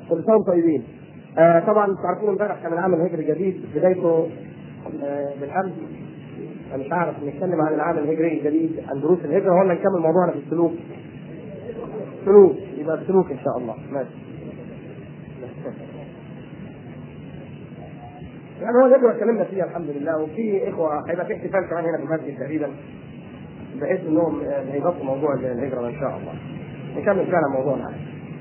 كل سنه وانتم طيبين. آه طبعا انتم عارفين امبارح كان العام الهجري الجديد بدايته آه بالامس أنا مش عارف نتكلم عن العام الهجري الجديد عن دروس الهجره ولا نكمل موضوعنا في السلوك؟ سلوك يبقى السلوك ان شاء الله ماشي. يعني هو الهجره اتكلمنا فيها الحمد لله وفي اخوه هيبقى في احتفال كمان هنا في المسجد تقريبا بحيث انهم هيضبطوا موضوع الهجره ان شاء الله. نكمل فعلا موضوعنا.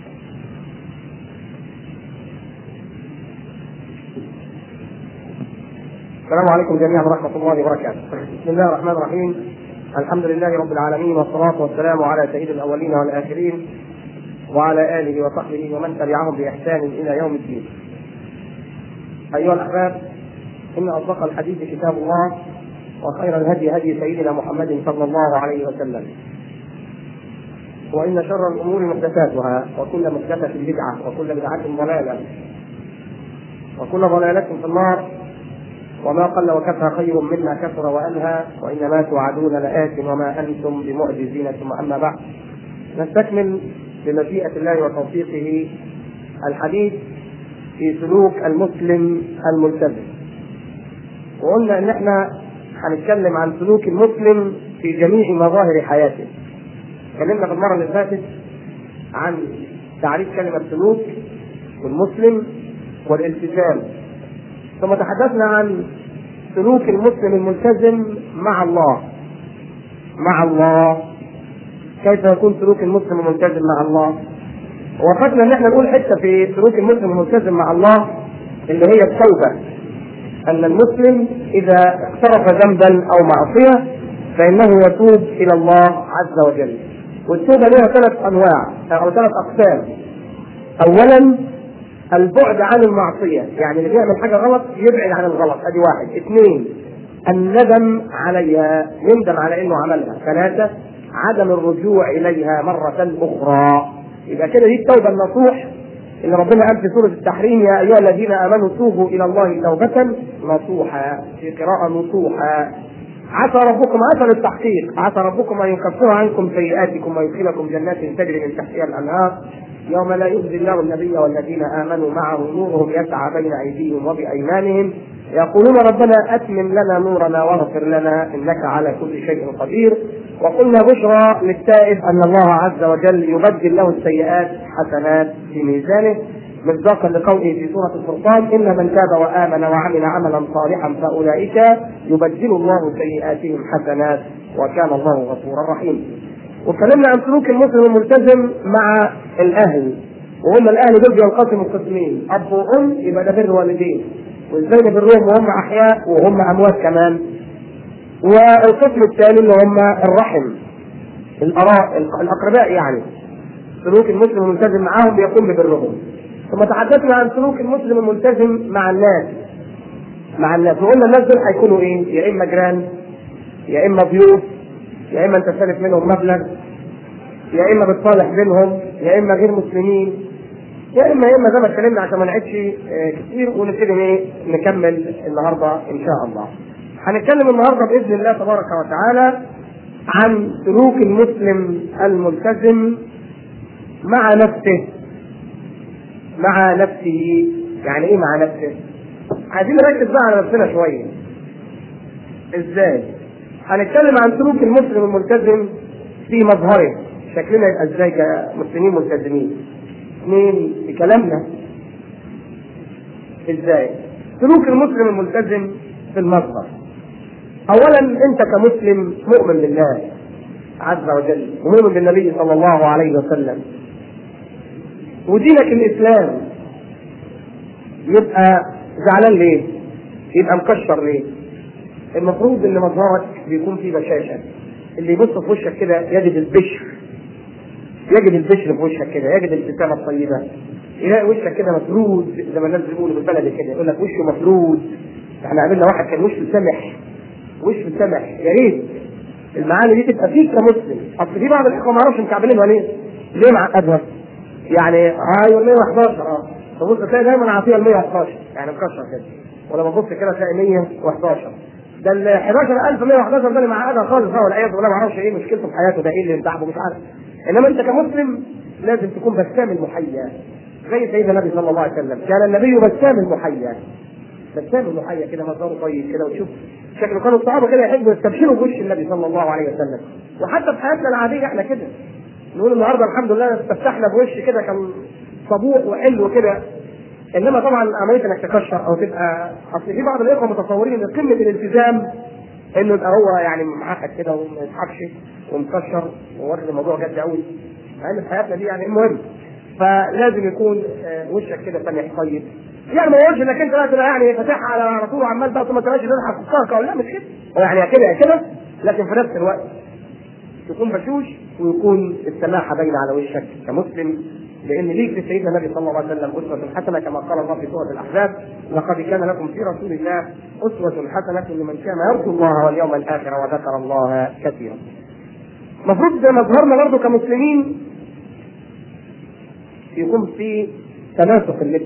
السلام عليكم جميعا ورحمة الله وبركاته. بسم الله الرحمن الرحيم. الحمد لله رب العالمين والصلاة والسلام على سيد الأولين والآخرين وعلى آله وصحبه ومن تبعهم بإحسان إلى يوم الدين. أيها الأحباب إن أصدق الحديث كتاب الله وخير الهدي هدي سيدنا محمد صلى الله عليه وسلم. وإن شر الأمور محدثاتها وكل محدثة بدعة وكل بدعة ضلالة وكل ضلالة في النار وما قل وكفى خير مما كثر والهى وانما توعدون لآت وما انتم بمعجزين ثم اما بعد نستكمل بمشيئه الله وتوفيقه الحديث في سلوك المسلم الملتزم وقلنا ان احنا هنتكلم عن سلوك المسلم في جميع مظاهر حياته اتكلمنا في المره اللي فاتت عن تعريف كلمه سلوك والمسلم والالتزام ثم تحدثنا عن سلوك المسلم الملتزم مع الله مع الله كيف يكون سلوك المسلم الملتزم مع الله وقفنا ان احنا نقول حته في سلوك المسلم الملتزم مع الله اللي هي التوبه ان المسلم اذا اقترف ذنبا او معصيه فانه يتوب الى الله عز وجل والتوبه لها ثلاث انواع او ثلاث اقسام اولا البعد عن المعصية يعني اللي بيعمل حاجة غلط يبعد عن الغلط ادي واحد اثنين الندم عليها يندم على انه عملها ثلاثة عدم الرجوع اليها مرة اخرى يبقى كده دي التوبة النصوح اللي ربنا قال في سورة التحريم يا ايها الذين امنوا توبوا الى الله توبة نصوحا في قراءة نصوحا عسى ربكم عسى للتحقيق عسى ربكم ان يكفر عنكم سيئاتكم ويدخلكم جنات تجري من تحتها الانهار يوم لا يخزي الله النبي والذين امنوا معه نورهم يسعى بين ايديهم وبايمانهم يقولون ربنا اتمم لنا نورنا واغفر لنا انك على كل شيء قدير وقلنا بشرى للتائب ان الله عز وجل يبدل له السيئات حسنات في ميزانه مصداقا لقوله في سوره الفرقان ان من تاب وامن وعمل عملا صالحا فاولئك يبدل الله سيئاتهم حسنات وكان الله غفورا رحيما واتكلمنا عن سلوك المسلم الملتزم مع الاهل وهم الاهل دول بينقسموا قسمين اب وام يبقى ده بر والدين وازاي نبرهم وهم احياء وهم اموات كمان والقسم الثاني اللي هم الرحم الاراء الاقرباء يعني سلوك المسلم الملتزم معاهم بيقوم ببرهم ثم تحدثنا عن سلوك المسلم الملتزم مع الناس مع الناس وقلنا الناس دول هيكونوا ايه؟ يا اما جيران يا اما ضيوف يا اما انت سالف منهم مبلغ يا اما بتصالح بينهم يا اما غير مسلمين يا اما يا اما زي ما اتكلمنا عشان ما نعيدش كتير ونبتدي ايه نكمل النهارده ان شاء الله. هنتكلم النهارده باذن الله تبارك وتعالى عن سلوك المسلم الملتزم مع نفسه مع نفسه يعني ايه مع نفسه؟ عايزين نركز بقى على نفسنا شويه. ازاي؟ هنتكلم عن سلوك المسلم الملتزم في مظهره شكلنا يبقى ازاي كمسلمين ملتزمين اثنين في كلامنا ازاي سلوك المسلم الملتزم في المظهر اولا انت كمسلم مؤمن بالله عز وجل ومؤمن بالنبي صلى الله عليه وسلم ودينك الاسلام يبقى زعلان ليه؟ يبقى مكشر ليه؟ المفروض ان مظهرك بيكون فيه بشاشه اللي يبص في وشك كده يجد البشر يجد البشر في وشك كده يجد الابتسامه الطيبه يلاقي وشك كده مفرود زي ما الناس بيقولوا بالبلدي كده يقول لك وشه مفرود احنا قابلنا واحد كان وشه سمح وشه سمح يا ريت المعاني دي تبقى فيك كمسلم اصل في بعض الاخوه ما اعرفش مكعبلينها ليه؟ ليه معقدها؟ يعني ايوه 111 اه تبص تلاقي دايما عطيه ال 111 يعني مكشر كده ولما تبص كده تلاقي 111 ده ال 11111 ده اللي معقدها خالص هو والعياذ بالله ما اعرفش ايه مشكلته في حياته ده ايه اللي تعبه مش عارف انما انت كمسلم لازم تكون بسام المحيا زي سيدنا النبي صلى الله عليه وسلم كان النبي بسام المحيا بسام المحيا كده مظهره طيب كده وشوف شكله كانوا الصحابه كده يحبوا يستبشروا بوش النبي صلى الله عليه وسلم وحتى في حياتنا العاديه احنا كده نقول النهارده الحمد لله استفتحنا بوش كده كان صبوح وحلو كده انما طبعا عمليه انك تكشر او تبقى اصل في بعض الاخوه متصورين ان قمه الالتزام انه يبقى هو يعني معقد كده وما يضحكش ومكشر وورد الموضوع جد قوي مع ان في حياتنا دي يعني المهم فلازم يكون آه، وشك كده سمح طيب يعني ما يقولش انك انت لا تبقى يعني فاتحها على طول وعمال بقى ما تبقاش تضحك في الصركه ولا مش كده هو يعني يا كده يا كده لكن في نفس الوقت تكون بشوش ويكون السماحه باينه على وشك كمسلم لان ليك في سيدنا النبي صلى الله عليه وسلم اسوه حسنه كما قال الله في سوره الاحزاب لقد كان لكم في رسول الله اسوه حسنه لمن كان يرجو الله واليوم الاخر وذكر الله كثيرا. المفروض مظهرنا برضه كمسلمين يكون في تناسق اللبس.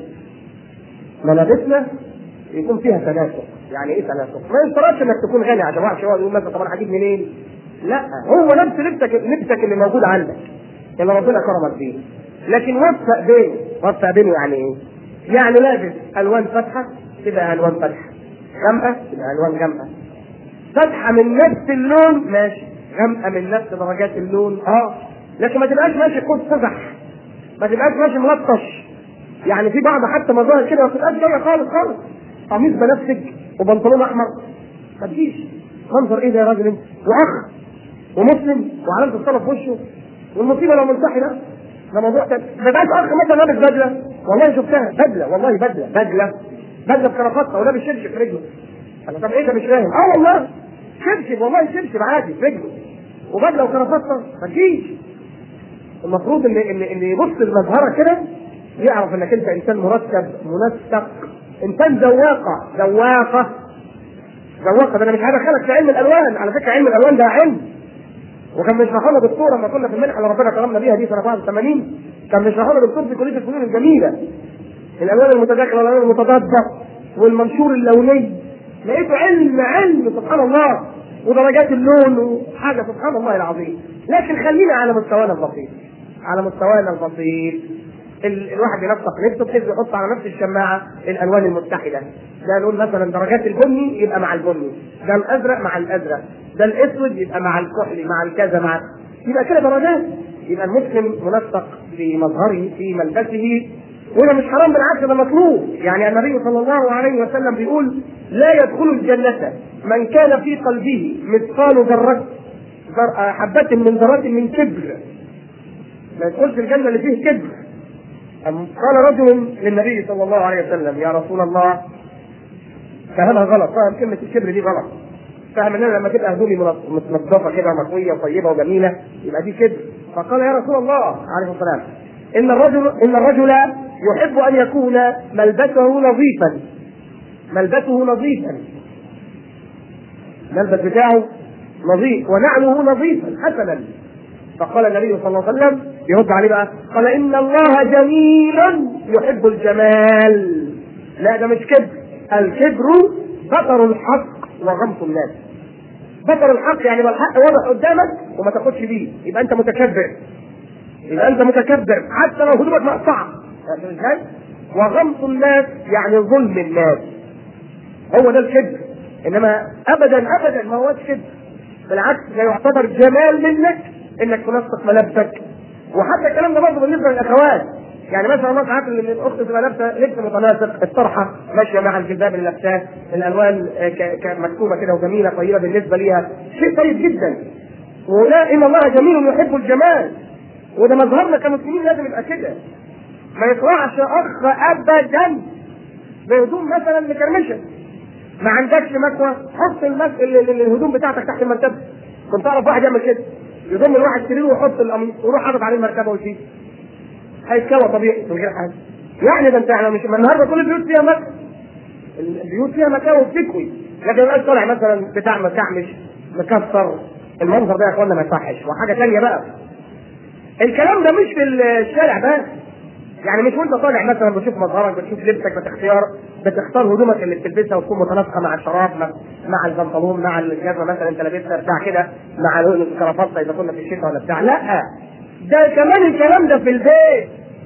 ملابسنا يكون فيها تناسق، يعني ايه تناسق؟ ما يشترطش انك تكون غني عشان واحد شويه يقول مثلا طب انا هجيب منين؟ لا هو نفس لبسك لبسك اللي موجود عندك اللي ربنا كرمك بيه لكن وفق بينه وفق بينه يعني ايه؟ يعني لابس الوان فاتحه تبقى الوان فاتحه غامقه تبقى الوان غامقه فاتحه من نفس اللون ماشي غامقه من نفس درجات اللون اه لكن ما تبقاش ماشي قوس قزح ما تبقاش ماشي ملطش يعني في بعض حتى مظاهر كده ما تبقاش جايه خالص خالص قميص بنفسج وبنطلون احمر ما تجيش منظر ايه ده يا راجل انت واخ ومسلم وعلامه الصلاه في وشه والمصيبه لو ملتحي ده ده موضوع تاني ما بقاش اخ مثلا لابس بدله والله شفتها بدله والله بدله بدله بدله بكرافتها ولابس شبشب في رجله انا طب ايه ده مش فاهم اه والله شبشب والله شبشب عادي في رجله وبدله وكرافتها ما تجيش المفروض ان ان ان يبص لمظهرك كده يعرف انك انت انسان مرتب منسق انسان ذواقه ذواقه ذواقه ده انا مش هدخلك في علم الالوان على فكره علم الالوان ده علم وكان بيشرحها لنا دكتور لما كنا في المنحه اللي ربنا كرمنا بيها دي سنه 81 كان بيشرحها لنا دكتور في كليه الفنون الجميله الالوان المتداخله والالوان المتضاده والمنشور اللوني لقيته علم علم سبحان الله ودرجات اللون وحاجه سبحان الله العظيم لكن خلينا على مستوانا البسيط على مستوانا البسيط ال- الواحد ينسق لبسه بحيث يحط على نفس الشماعه الالوان المتحده ده نقول مثلا درجات البني يبقى مع البني ده الازرق مع الازرق ده الاسود يبقى مع الكحلي مع الكذا مع يبقى كده درجات يبقى المسلم منسق في مظهره في ملبسه وده مش حرام بالعكس ده مطلوب يعني النبي صلى الله عليه وسلم بيقول لا يدخل الجنة من كان في قلبه مثقال ذرة ذر- آه، حبة من ذرات من كبر ما يدخلش الجنة اللي فيه كبر أم قال رجل للنبي صلى الله عليه وسلم يا رسول الله فهمها غلط فهم كلمة الكبر دي غلط فهم ان انا لما تبقى هدومي منظ- متنظفه كده مكويه وطيبه وجميله يبقى دي كبر فقال يا رسول الله عليه الصلاه والسلام ان الرجل ان الرجل يحب ان يكون ملبسه نظيفا ملبسه نظيفا الملبس بتاعه نظيف ونعله نظيفا حسنا فقال النبي صلى الله عليه وسلم يرد عليه بقى قال ان الله جميل يحب الجمال لا ده مش كبر الكبر بطر الحق وغمط الناس بطر الحق يعني ما الحق واضح قدامك وما تاخدش بيه يبقى انت متكبر يبقى انت متكبر حتى لو هدومك مقطعه فاهم ازاي؟ وغمط الناس يعني ظلم الناس هو ده الكبر انما ابدا ابدا ما هوش كبر بالعكس ده يعتبر جمال منك انك تنسق ملابسك وحتى الكلام ده برضه بالنسبه للاخوات يعني مثلا الله ساعات ان الاخت تبقى لابسه لبس متناسق الطرحه ماشيه مع الجلباب اللي لابساه الالوان آه، ك- ك- مكتوبه كده وجميله طيبه بالنسبه ليها شيء طيب جدا ولا ان الله جميل يحب الجمال وده مظهرنا كمسلمين لازم يبقى كده ما يطلعش اخ ابدا بهدوم مثلا مكرمشه ما عندكش مكوى حط المك... ال- ال- الهدوم بتاعتك تحت المرتبه كنت اعرف واحد يعمل كده يضم الواحد سريره ويحط القميص ويروح حاطط عليه المرتبه ويسيب هيتكوى طبيعي من غير حاجه يعني ده انت احنا مش ما النهارده كل البيوت فيها مكوى البيوت فيها مكاوى وبتكوي لكن ما يبقاش طالع مثلا بتاع مكعمش مكسر المنظر ده يا اخوانا ما يصحش وحاجه ثانيه بقى الكلام ده مش في الشارع بس يعني مش وانت طالع مثلا بتشوف مظهرك بتشوف لبسك بتختار بتختار هدومك اللي بتلبسها وتكون متناسقه مع الشراب مع, مع البنطلون مع الجزمه مثلا انت لابسها بتاع كده مع الكرافته اذا كنا في الشتاء ولا بتاع لا ده كمان الكلام ده في البيت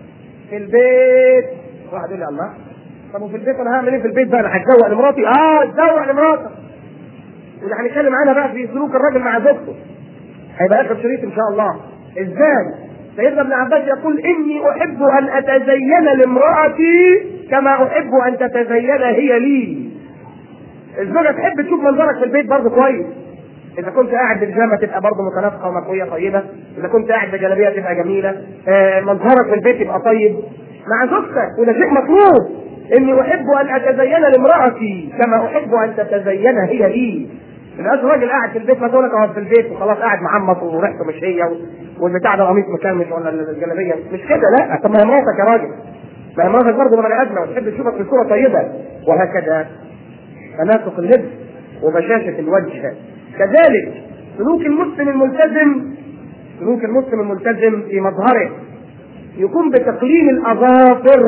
في البيت واحد يقول لي الله طب وفي البيت انا هعمل ايه في البيت بقى انا هتزوق لمراتي اه اتزوق لمراتك واللي هنتكلم عنها بقى في سلوك الراجل مع زوجته هيبقى اخر شريط ان شاء الله ازاي سيدنا ابن عباس يقول اني احب ان اتزين لامراتي كما احب ان تتزين هي لي الزوجه تحب تشوف منظرك في البيت برضه كويس اذا كنت قاعد ببيجامه تبقى برضه متناسقه ومكويه طيبه اذا كنت قاعد بجلابيه تبقى جميله آه منظرك في البيت يبقى طيب مع زوجتك وده شيء مطلوب اني احب ان اتزين لامراتي كما احب ان تتزين هي لي الناس راجل قاعد في البيت ما تقول لك اقعد في البيت وخلاص قاعد محمص وريحته مش هي والبتاع ده قميص مكمش ولا الجلابيه مش كده لا طب ما هي مراتك يا راجل ما هي مراتك برضه بني ادمه وتحب تشوفك في صوره طيبه وهكذا تناسق اللبس وبشاشه الوجه كذلك سلوك المسلم الملتزم سلوك المسلم الملتزم في مظهره يكون بتقليل الاظافر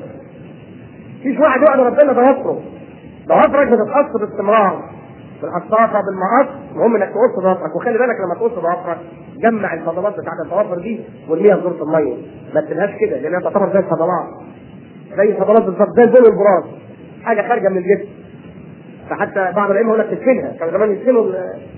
فيش واحد يقعد ربنا ضوافره ضوافرك بتتقص باستمرار بالقصافه بالمقص المهم انك تقص ضوافرك وخلي بالك لما تقص ضوافرك جمع الفضلات بتاعت الضوافر دي وارميها في غرفه الميه ما تسيبهاش كده لانها تعتبر زي الفضلات زي الفضلات بالظبط زي البول والبراز حاجه خارجه من الجسم فحتى بعض الائمه يقول لك تدفنها كانوا زمان يدفنوا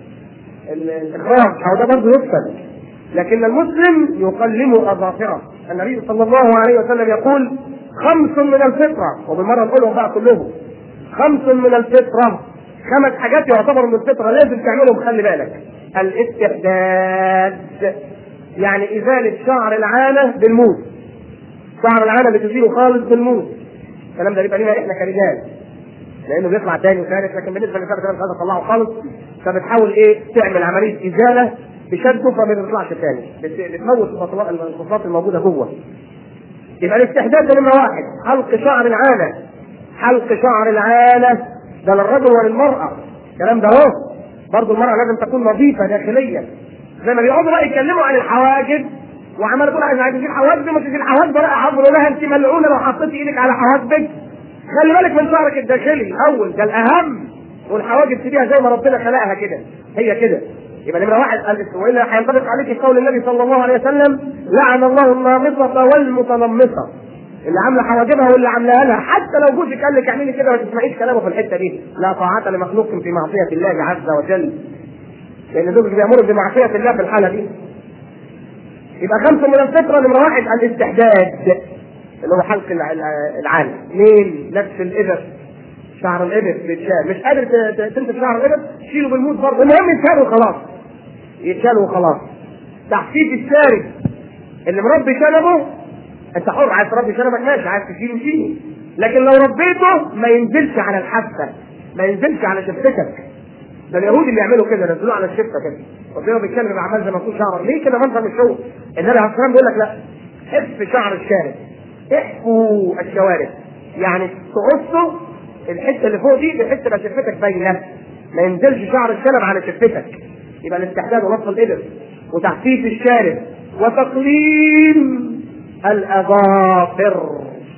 الاخراج او ده برضه يدفن لكن المسلم يقلم اظافره النبي صلى الله عليه وسلم يقول خمس من الفطره وبالمره نقولهم بقى كلهم خمس من الفطره خمس حاجات يعتبروا من الفطره لازم تعملهم خلي بالك الاستحداد يعني ازاله شعر العانه بالموت شعر العانه بتزيله خالص بالموت الكلام ده بيبقى لنا احنا كرجال لانه بيطلع تاني وثالث لكن بالنسبه للنساء مش عايزه تطلعه خالص فبتحاول ايه تعمل عمليه ازاله بشده فما بيطلعش تاني بتموت الفصلات الموجوده جوه يبقى الاستحداد ده نمره واحد حلق شعر العانه حلق شعر العانه ده للرجل وللمراه الكلام ده اهو برضه المراه لازم تكون نظيفه داخليا زي ما بيقعدوا بقى يتكلموا عن الحواجب وعمال يقول عايز تجيب حواجب مش تجيب حواجب لا حاضر لها انت ملعونه لو حطيتي ايدك على حواجبك خلي بالك من شعرك الداخلي اول ده الاهم والحواجب تبيها زي ما ربنا خلقها كده هي كده يبقى نمره واحد قال والا هينطبق عليك قول النبي صلى الله عليه وسلم لعن الله النامصه والمتنمصه اللي عامله حواجبها واللي عاملاها لها حتى لو جوزك قال لك اعملي كده ما تسمعيش كلامه في الحته دي لا طاعه لمخلوق في معصيه الله عز وجل لان زوجك بيامرك بمعصيه الله في الحاله دي يبقى خمسه من الفطره نمره واحد الاستحداد اللي هو حلق العانة اثنين لبس الإبر شعر الإبر بيتشال مش قادر تمسك شعر الإبر شيله بالموت برضه المهم يتشال وخلاص يتشال وخلاص تحفيف الشارب اللي مربي شنبه انت حر عايز تربي شنبك ماشي عايز تشيله شيله لكن لو ربيته ما ينزلش على الحافه ما ينزلش على شفتك ده اليهود اللي يعملوا كده ينزلوه على الشفه كده وتلاقيه بيتكلم باعمال زي ما يكون شعره ليه كده منظر مش هو النبي عليه الصلاه بيقول لك لا حف شعر الشارب احفوا الشوارب يعني تقصوا الحته اللي فوق دي بحيث تبقى شفتك باينه ما ينزلش شعر الشنب على شفتك يبقى الاستحداد ونص الابر وتحفيف الشارب وتقليم الاظافر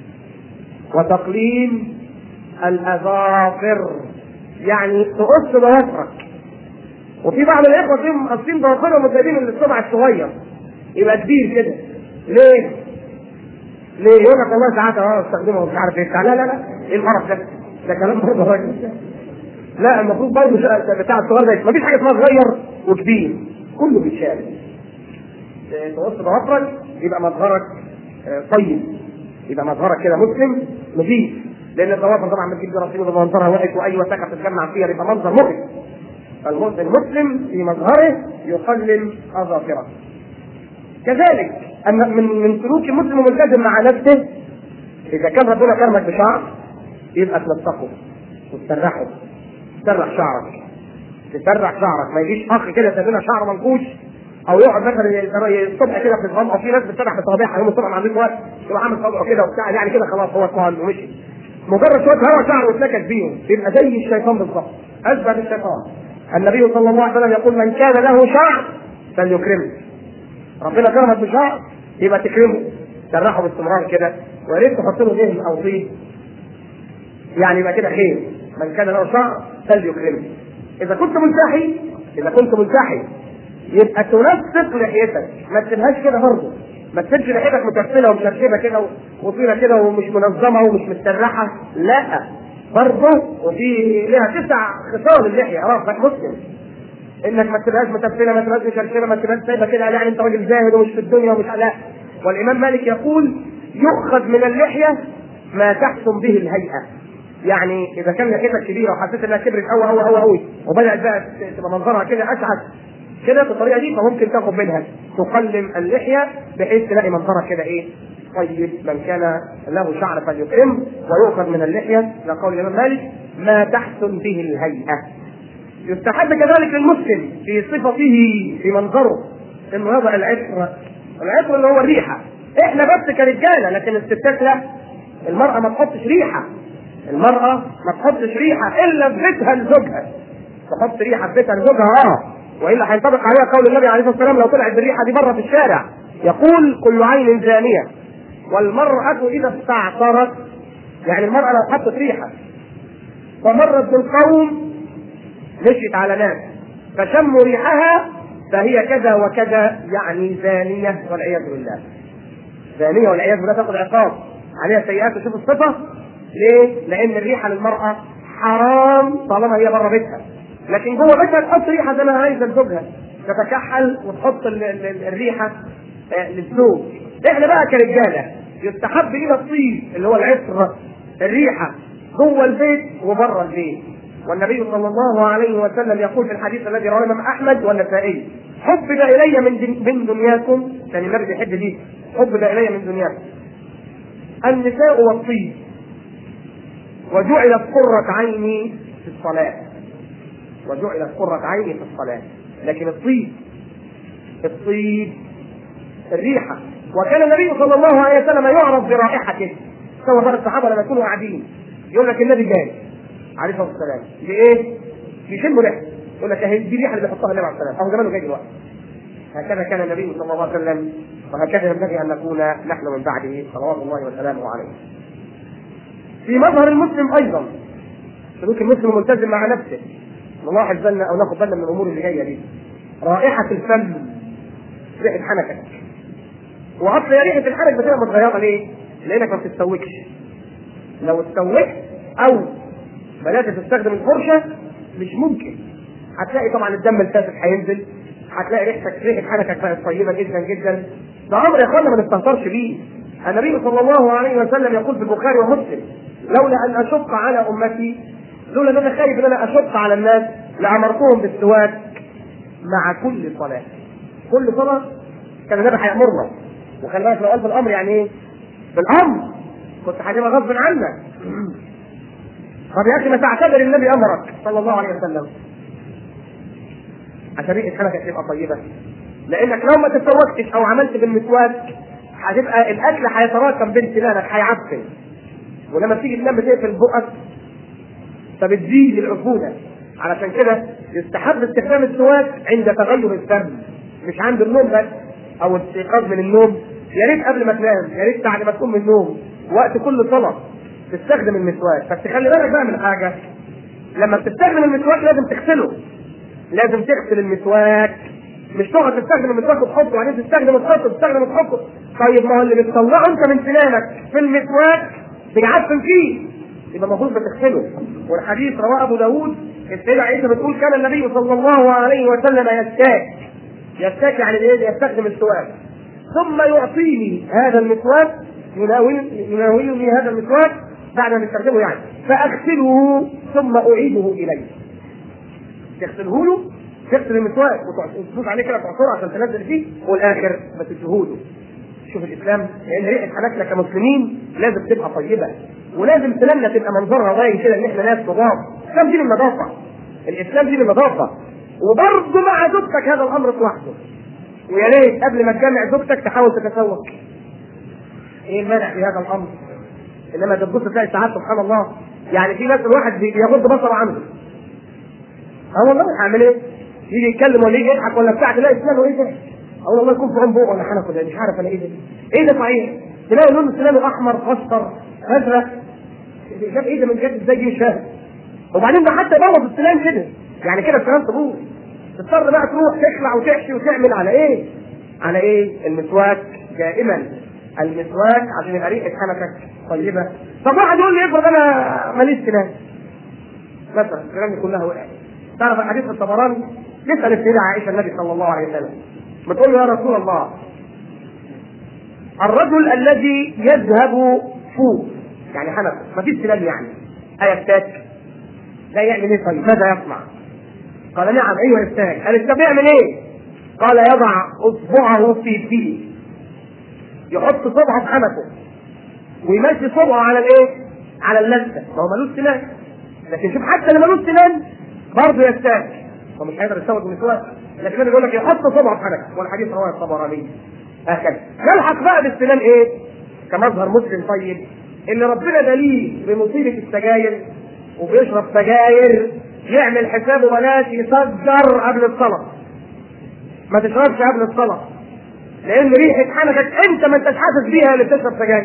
وتقليم الاظافر يعني تقص ضوافرك وفي بعض الاخوه فيهم قاصين ضوافرهم وجايبين الصبع الصغير يبقى كبير كده ليه؟ ليه؟ يقول لك والله ساعات اه استخدمه مش عارف ايه لا لا لا ايه القرف ده؟ ده كلام برضه راجل لا المفروض برضه بتاع الصغير ده مفيش حاجه اسمها صغير وكبير كله بيتشال تقص ضوافرك يبقى مظهرك طيب يبقى مظهرك كده مسلم نظيف لان الضوافر طبعا بتجيب جراثيم وده منظرها وحش واي وساخه بتتجمع فيها يبقى منظر مقرف فالمسلم في مظهره يقلل اظافره كذلك أن من من سلوك المسلم الملتزم مع نفسه اذا كان ربنا كرمك بشعر يبقى تلصقه وتسرحه تسرح شعرك تسرح شعرك ما يجيش اخ كده تدينا شعر منكوش او يقعد مثلا الصبح كده في الغم او في ناس بتسرح بصوابعها يوم الصبح ما عندهم وقت يبقى عامل صبعه كده وبتاع يعني كده خلاص هو اطمئن ومشي مجرد شويه هوا شعر واتنكد بيهم يبقى زي الشيطان بالظبط اشبه بالشيطان النبي صلى الله عليه وسلم يقول من كان له شعر فليكرمه ربنا كرمك بشعر يبقى تكرمه سرحه باستمرار كده ويا ريت تحط له دهن او طين يعني يبقى كده خير من كان له شعر فليكرمه اذا كنت ملتحي اذا كنت ملتحي يبقى تنسق لحيتك ما تسيبهاش كده برضه ما تسيبش لحيتك مكفله ومشرشبه كده وطويله كده ومش منظمه ومش متسرحه لا برضه وفي لها تسع خصال اللحيه راسك مسلم انك ما تبقاش متفله ما تبقاش مشرشبه ما تبقاش سايبه كده يعني انت راجل زاهد ومش في الدنيا ومش لا والامام مالك يقول يؤخذ من اللحيه ما تحكم به الهيئه يعني اذا كان لحيتك كبيره وحسيت انها كبرت قوي قوي قوي قوي وبدات بقى تبقى منظرها كده اشعث كده بالطريقه دي فممكن تاخد منها تقلم اللحيه بحيث تلاقي منظرها كده ايه طيب من كان له شعر فليقم ويؤخذ من اللحيه لقول الامام مالك ما تحسن به الهيئه يستحب كذلك للمسلم في صفته في منظره انه يضع العطر العطر اللي هو الريحه احنا بس كرجاله لكن الستات لا المراه ما تحطش ريحه المراه ما تحطش ريحه الا في بيتها لزوجها تحط ريحه في بيتها لزوجها اه والا هينطبق عليها قول النبي عليه الصلاه والسلام لو طلعت بالريحه دي بره في الشارع يقول كل عين زانيه والمراه اذا استعطرت يعني المراه لو حطت ريحه فمرت بالقوم مشيت على ناس فشموا ريحها فهي كذا وكذا يعني زانية والعياذ بالله زانية والعياذ بالله تاخذ عقاب عليها سيئات وشوف الصفة ليه؟ لأن الريحة للمرأة حرام طالما هي بره بيتها لكن جوه بيتها تحط ريحة زي ما عايزة لزوجها تتكحل وتحط ال- ال- ال- الريحة آه، للزوج احنا بقى كرجالة يستحب لنا الطيب اللي هو العطر الريحة جوه البيت وبره البيت والنبي صلى الله عليه وسلم يقول في الحديث الذي رواه الامام احمد والنسائي حبب الي من دن- من دنياكم يعني النبي بيحب دي حبب الي من دنياكم النساء والطيب وجعلت قرة عيني في الصلاة وجعلت قرة عيني في الصلاة لكن الطيب الطيب الريحة وكان النبي صلى الله عليه وسلم يعرف برائحته سواء بعض الصحابة لما يكونوا قاعدين يقول لك النبي جاي عليه الصلاة والسلام بإيه؟ يشم ريحة يقول لك اهي دي الريحة اللي بيحطها النبي عليه الصلاة والسلام أهو زمانه جاي دلوقتي هكذا كان النبي صلى الله عليه وسلم وهكذا ينبغي أن نكون نحن من بعده صلوات الله وسلامه عليه في مظهر المسلم ايضا سلوك المسلم ملتزم مع نفسه نلاحظ بالنا او ناخد بالنا من الامور اللي جايه دي رائحه الفم ريحه حنكك واصل يا ريحه الحنك بتبقى متغيره ليه؟ لانك ما بتستوكش لو استوكت او بدات تستخدم الفرشه مش ممكن هتلاقي طبعا الدم الفاسد هينزل هتلاقي ريحتك ريحه حنكك بقت طيبه جدا جدا ده امر يا اخوانا ما نستهترش بيه النبي صلى الله عليه وسلم يقول في البخاري ومسلم لولا ان اشق على امتي لولا ان انا خايف ان انا اشق على الناس لامرتهم بالسواك مع كل صلاه كل صلاه كان النبي هيامرنا وخلي بالك لو قال بالامر يعني ايه؟ بالامر كنت هتبقى غصب عنك طب يا اخي ما تعتبر النبي امرك صلى الله عليه وسلم عشان ريحه حنكك تبقى طيبه لانك لو ما تسوقتش او عملت بالمسواك هتبقى الاكل هيتراكم بين سنانك هيعفن ولما تيجي تنام بتقفل بقك فبتزيد العفونه علشان كده يستحب استخدام السواك عند تغير الفم مش عند النوم بس او الاستيقاظ من النوم يا ريت قبل ما تنام يا ريت بعد ما تقوم من النوم وقت كل صلاه تستخدم المسواك بس خلي بالك بقى من حاجه لما بتستخدم المسواك لازم تغسله لازم تغسل المسواك مش تقعد تستخدم المسواك وتحطه وبعدين تستخدم وتحطه تستخدم وتحطه طيب ما هو اللي بتطلعه انت من سنانك في المسواك بيعفن فيه يبقى المفروض بتغسله والحديث رواه ابو داود السيده عائشه بتقول كان النبي صلى الله عليه وسلم يستاك يستاك يعني ايه يستخدم السواك ثم يعطيني هذا المسواك يناول يناولني هذا المسواك بعد ما استخدمه يعني فاغسله ثم اعيده اليه تغسله له تغسل المسواك وتدوس عليه كده تعصره عشان تنزل فيه والاخر ما تديهوله شوف الاسلام لان ريحه حنكنا كمسلمين لازم تبقى طيبه ولازم سناننا تبقى منظرها باين كده ان احنا ناس نظام الاسلام دين النظافه الاسلام دين النظافه وبرضه مع زوجتك هذا الامر لوحده ويا ريت قبل ما تجمع زوجتك تحاول تتسوق ايه المانع في هذا الامر انما تبص تلاقي ساعات سبحان الله يعني في ناس الواحد بيغض بصره عنه اه والله هعمل ايه؟ يجي يتكلم ولا يجي يضحك ولا بتاع تلاقي سنانه ايه ده؟ اه والله يكون في عين بوق ولا حنك ولا مش عارف انا ايه ده؟ ايه ده صحيح؟ تلاقي لون سنانه احمر اصفر ازرق شاف ايه ده من جد ازاي دي مش فاهم وبعدين ده حتى يبوظ السنان كده يعني كده السنان تبوظ تضطر بقى تروح تخلع وتحشي وتعمل على ايه؟ على ايه؟ المسواك دائما المسواك عشان يبقى ريحه حنكك طيبه طب واحد يقول لي افرض انا ماليش سنان مثلا سناني كلها وقعت تعرف الحديث الطبراني تسال السيده عائشه النبي صلى الله عليه وسلم بتقول له يا رسول الله الرجل الذي يذهب فوق يعني حنك ما فيش سنان يعني ايفتاك لا يعمل ايه طيب ماذا يصنع؟ قال نعم ايوه يفتاك قال طب يعمل ايه؟ قال يضع اصبعه في فيه يحط صبعه في حنكه ويمشي صبعه على الايه؟ على اللثه ما هو ملوش سنان لكن شوف حتى اللي ملوش سنان برضه يفتاك هو مش هيقدر يسوق بالمسواك لكن بيقول لك يحط صبعه في حنكه والحديث رواه الطبراني هكذا نلحق بقى بالسنان ايه؟ كمظهر مسلم طيب اللي ربنا دليل بمصيبه السجاير وبيشرب سجاير يعمل حسابه بلاش يصدر قبل الصلاه ما تشربش قبل الصلاه لان ريحه حنكك انت ما انتش حاسس بيها اللي بتشرب سجاير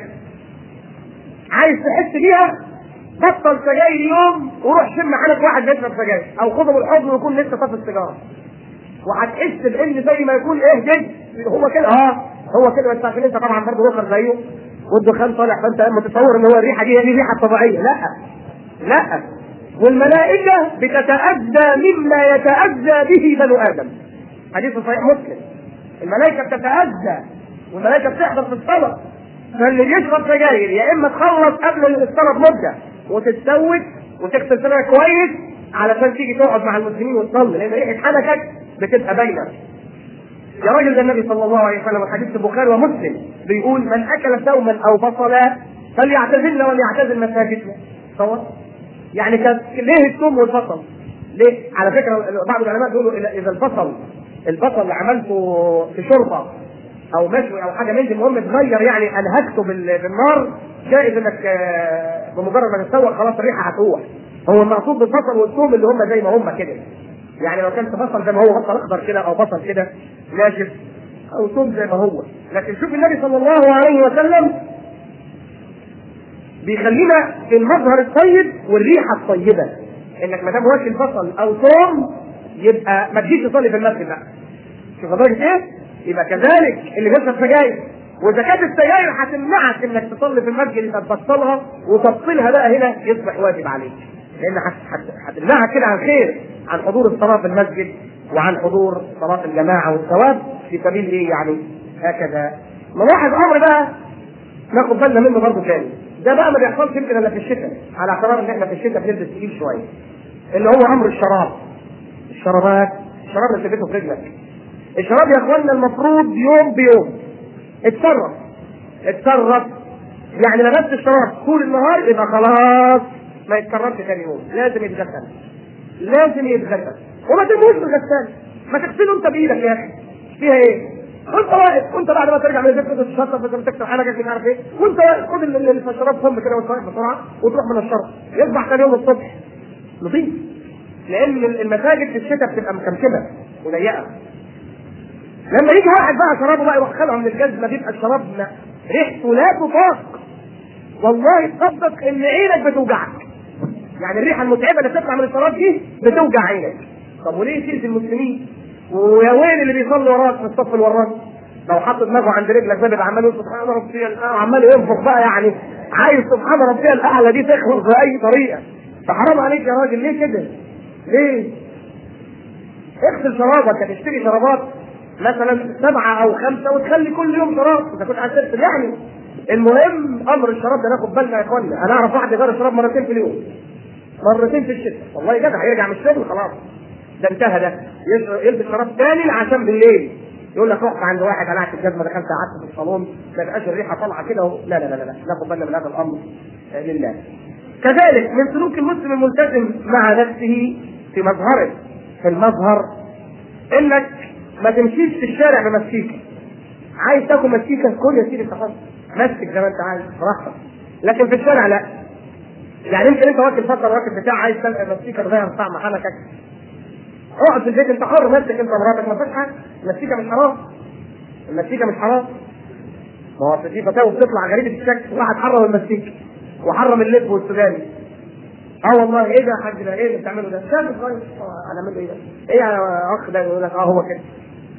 عايز تحس بيها بطل سجاير يوم وروح شم حنك واحد بيشرب سجاير او خده بالحضن ويكون لسه طافي السيجاره وهتحس بان زي ما يكون ايه جد هو كده اه هو كده بس عشان انت طبعا برضه وفر زيه والدخان طالع فانت متصور ان هو الريحه دي هي دي الريحه الطبيعيه لا لا والملائكه بتتاذى مما يتاذى به بنو ادم حديث صحيح مسلم الملائكه بتتاذى والملائكه بتحضر في الصلاه فاللي بيشرب سجاير يا اما تخلص قبل الصلاه بمده وتتسوق وتغسل سنانك كويس علشان تيجي تقعد مع المسلمين وتصلي لان ريحه حنكك بتبقى باينه يا راجل ده النبي صلى الله عليه وسلم حديث البخاري ومسلم بيقول من اكل ثوما او بصلا فليعتزلنا وليعتزل مساجدنا صور يعني كان ليه الثوم والبصل؟ ليه؟ على فكره بعض العلماء بيقولوا اذا البصل البصل اللي عملته في شوربه او مشوي او حاجه من دي المهم اتغير يعني انهكته بالنار جائز انك بمجرد ما تتسوق خلاص الريحه هتروح هو المقصود بالبصل والثوم اللي هم زي ما هم كده يعني لو كانت بصل زي ما هو بصل اخضر كده او بصل كده ناشف او ثوم زي ما هو لكن شوف النبي صلى الله عليه وسلم بيخلينا في المظهر الطيب والريحه الطيبه انك ما دام واكل بصل او ثوم يبقى ما تجيش تصلي في المسجد بقى شوف درجه ايه؟ يبقى كذلك اللي بيشرب سجاير واذا كانت السجاير هتمنعك انك تصلي في المسجد يبقى تبطلها وتبطيلها بقى هنا يصبح واجب عليك لان هتمنعك كده عن خير عن حضور الصلاه في المسجد وعن حضور صلاه الجماعه والثواب في سبيل ايه يعني هكذا نلاحظ امر بقى ناخد بالنا منه برضه تاني ده بقى ما بيحصلش يمكن الا في الشتاء على اعتبار ان احنا في الشتاء بنلبس تقيل شويه اللي هو امر الشراب الشرابات الشراب اللي تلبسه في رجلك الشراب يا اخوانا المفروض يوم بيوم اتصرف اتصرف يعني لبست الشراب طول النهار يبقى خلاص ما يتكررش تاني يوم لازم يتغسل لازم يتغسل وما ترموش في الغسال ما تغسله انت بايدك يا اخي فيها ايه؟ وانت واقف وانت بعد ما ترجع من الزفت تتشطف بس تكسر حلقك مش عارف ايه وانت واقف خد الشراب صم كده وانت واقف بسرعه وتروح من الشرب يصبح ثاني يوم الصبح نظيف لان المساجد في الشتاء بتبقى مكمكمه وضيقه لما يجي واحد بقى شرابه بقى يروح خلعه من الجزمه بيبقى الشراب ريحته لا تطاق والله تصدق ان عينك بتوجعك يعني الريحه المتعبه اللي بتطلع من الشراب دي بتوجع عينك طب وليه سيره المسلمين ويا ويل اللي بيصلي وراك في الصف الوراني لو حط دماغه عند رجلك ده بيبقى عمال يقول سبحان ربي الاعلى عمال ينفخ بقى يعني عايز سبحان ربي الاعلى دي تخرج باي طريقه فحرام عليك يا راجل ليه كده؟ ليه؟ اغسل شرابك هتشتري شرابات مثلا سبعه او خمسه وتخلي كل يوم شراب اذا كنت عايز تغسل يعني المهم امر الشراب ده ناخد بالنا يا اخوانا انا اعرف واحد غير الشراب مرتين في اليوم مرتين في الشتاء والله جدع هيرجع من الشغل خلاص ده انتهى ده يلبس شراب ثاني عشان بالليل يقول لك رحت عند واحد قلعت الجزمه دخلت قعدت في الصالون ما يبقاش الريحه طالعه كده و... لا لا لا لا ناخد بالنا من هذا الامر لله كذلك من سلوك المسلم الملتزم مع نفسه في مظهره في المظهر انك ما تمشيش في الشارع بمسيكه عايز تاكل مسيكه كل يا سيدي تحط مسك زي ما انت عايز براحتك لكن في الشارع لا يعني انت انت واكل فتره واكل بتاع عايز تلقى مسيكه تغير طعم حنكك اقعد في البيت انت حر نفسك انت مراتك ما فيش حاجه المسيكه مش حرام المسيكه مش حرام ما هو في فتاوى بتطلع غريبه الشكل واحد حرم المسيكه وحرم اللب والسوداني اه والله ايه ده يا حاج ده ايه اللي بتعمله ده؟ شاب صغير هنعمل ايه ده؟ ايه يا اخ ده يقول لك اه هو كده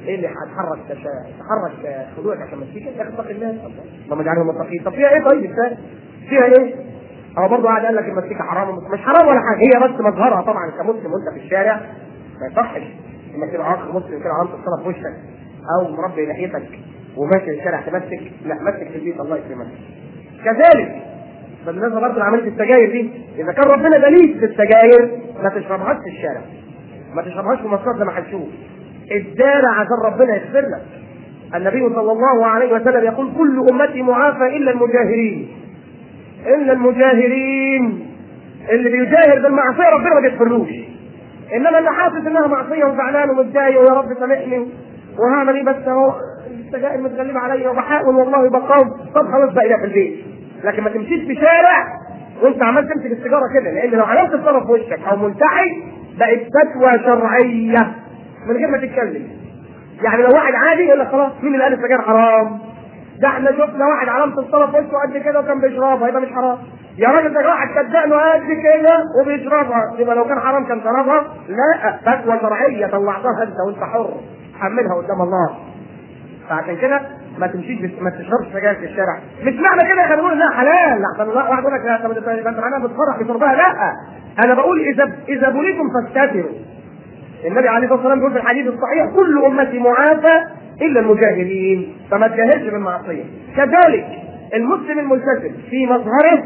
ايه اللي هتحرك تحرك خدوعك عشان مسيكه يا اخي اتق الله اللهم اجعلهم متقين طب فيها ايه طيب ازاي؟ فيها ايه؟ هو برضه قاعد قال لك المسيكه حرام مش حرام ولا حاجه هي بس مظهرها طبعا كمسلم وانت في الشارع ما يصحش انك تبقى اخ مسلم كده عامل الصلاه في وشك او مربي لحيتك وماشي في الشارع تمسك لا مسك في البيت الله يكرمك كذلك بالنسبه برضه لعمليه السجاير دي اذا كان ربنا دليل في السجاير ما تشربهاش في الشارع ما تشربهاش في مصر زي ما هنشوف الدار عشان ربنا يغفر لك النبي صلى الله عليه وسلم يقول كل امتي معافى الا المجاهرين الا المجاهرين اللي بيجاهر بالمعصيه ربنا ما بيغفرلوش انما اللي حاسس انها معصيه وزعلان ومتضايق ويا رب سامحني وهعمل ايه بس اهو السجائر متغلبه عليا وبحاول والله بقاوم طب خلاص بقى في البيت لكن ما تمشيش في شارع وانت عمال تمسك السيجاره كده لان لو عملت الطرف في وشك او ملتحي بقت فتوى شرعيه من غير ما تتكلم يعني لو واحد عادي يقول لك خلاص مين اللي قال السجاير حرام؟ ده احنا شفنا واحد علامة الصلاة في وشه قد كده وكان بيشربها يبقى مش حرام. يا راجل ده واحد صدقنه قد كده وبيشربها يبقى لو كان حرام كان شربها؟ لا فتوى شرعية طلعتها انت وانت حر حملها قدام الله. فعشان كده ما تمشيش بس ما تشربش سجاير في الشارع مش معنى كده احنا بنقول لا حلال احسن واحد يقول لك لا طب انت معناها بتفرح بشربها لا انا بقول اذا اذا بليتم فاستتروا النبي عليه الصلاه والسلام بيقول في الحديث الصحيح كل امتي معافى الا المجاهرين فما تجاهرش بالمعصيه كذلك المسلم الملتزم في مظهره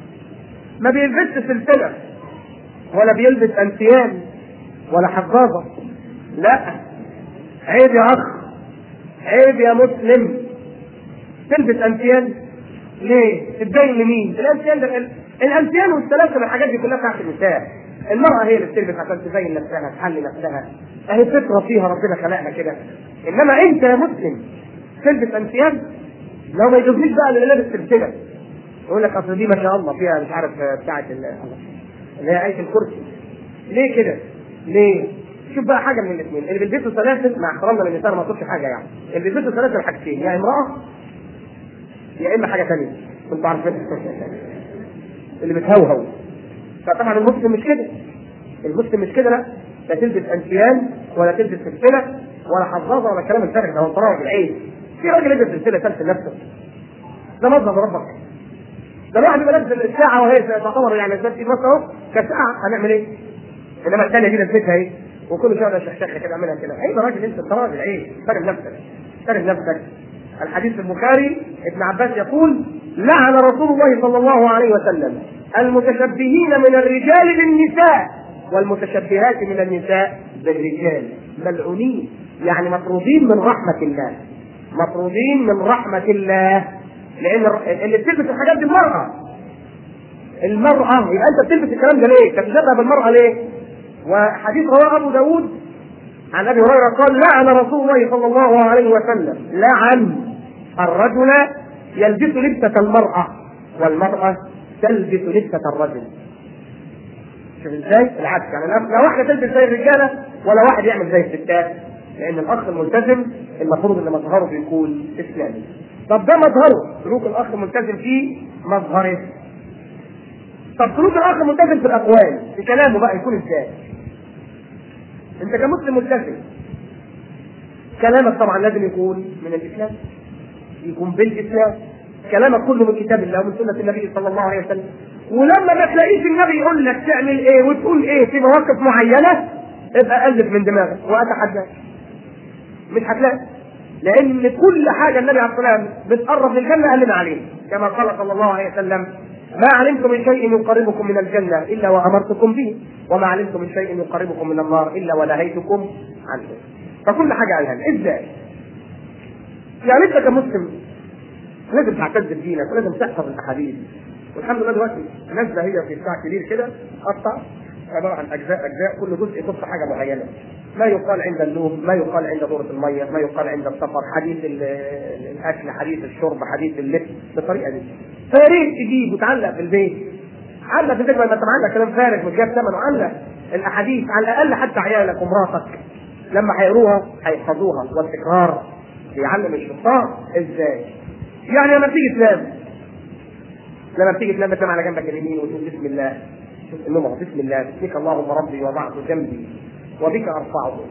ما بيلبسش سلسله ولا بيلبس انسيان ولا حفاظه لا عيب يا اخ عيب يا مسلم تلبس انسيان ليه؟ تبين لمين؟ الانسيان ده الانسيان والسلاسل والحاجات دي كلها بتاعت النساء المرأة هي اللي بتلبس عشان تبين نفسها تحلي نفسها اهي فطرة فيها ربنا خلقنا كده انما انت يا مسلم تلبس انسيان لو ما يجوزنيش بقى اللي لابس سلسلة يقول لك اصل دي ما شاء الله فيها مش عارف بتاعت اللي هي عيش الكرسي ليه كده؟ ليه؟ شوف بقى حاجه من الاثنين اللي بيلبسوا سلاسل مع احترامنا للنساء ما تقولش حاجه يعني اللي بيلبسوا سلاسل حاجتين يا امراه يا اما حاجه ثانيه كنتوا عارفين اللي بتهوهو فطبعا المسلم مش كده المسلم مش كده لا لا تلبس انسيان ولا تلبس سلسله ولا حظاظه ولا كلام الفارغ ده هو طلع بالعين في راجل يلبس سلسله سلسل نفسه ده مظهر ربك ده الواحد يبقى لابس الساعه وهي تعتبر يعني زي ايد اهو كساعه هنعمل ايه؟ انما الثانيه دي لبستها ايه؟ وكل شويه شخشخه كده اعملها كده عيب يا راجل انت انت راجل عيب احترم نفسك احترم نفسك الحديث في البخاري ابن عباس يقول لعن رسول الله صلى الله عليه وسلم المتشبهين من الرجال بالنساء والمتشبهات من النساء بالرجال ملعونين يعني مطرودين من رحمة الله مطرودين من رحمة الله لأن اللي بتلبس الحاجات دي المرأة المرأة يبقى أنت بتلبس الكلام ده ليه؟ تتشبه بالمرأة ليه؟ وحديث رواه أبو داود عن أبي هريرة قال لعن رسول الله صلى الله عليه وسلم لعن الرجل يلبس لبسة المرأة والمرأة تلبس لبسة الرجل شوف ازاي؟ العكس يعني لا واحدة تلبس زي الرجالة ولا واحد يعمل زي الستات لأن الأخ الملتزم المفروض إن مظهره بيكون إسلامي. طب ده مظهره سلوك الأخ الملتزم في مظهره. طب سلوك الأخ الملتزم في الأقوال في كلامه بقى يكون إزاي؟ أنت كمسلم ملتزم كلامك طبعا لازم يكون من الإسلام يكون بالإسلام كلامك كله من كتاب الله ومن سنة النبي صلى الله عليه وسلم ولما ما تلاقيش النبي يقول لك تعمل ايه وتقول ايه في مواقف معينة ابقى ألف من دماغك وأتحداك مش هتلاقي لأن كل حاجة النبي عليه الصلاة والسلام بتقرب للجنة قال لنا عليه كما قال صلى الله عليه وسلم ما علمت من شيء يقربكم من الجنة إلا وأمرتكم به وما علمت من شيء يقربكم من النار إلا ونهيتكم عنه فكل حاجة قالها ازاي؟ يعني انت كمسلم لازم تعتز بدينك ولازم تحفظ الاحاديث والحمد لله دلوقتي نازله هي في بتاع كبير كده قطع عباره عن اجزاء اجزاء كل جزء يخص حاجه معينه ما يقال عند النوم ما يقال عند دورة المية ما يقال عند السفر حديث الأكل حديث الشرب حديث اللبس بالطريقة دي فيا ريت تجيب وتعلق في البيت علق في البيت ما انت معلق كلام فارغ مش جايب ثمنه علق الأحاديث على الأقل حتى عيالك ومراتك لما هيقروها هيحفظوها والتكرار بيعلم الشيطان ازاي يعني لما بتيجي تنام لما بتيجي تنام بتنام على جنبك اليمين وتقول بسم الله شوف النوم بسم الله بسمك اللهم ربي وضعت جنبي وبك ارفعه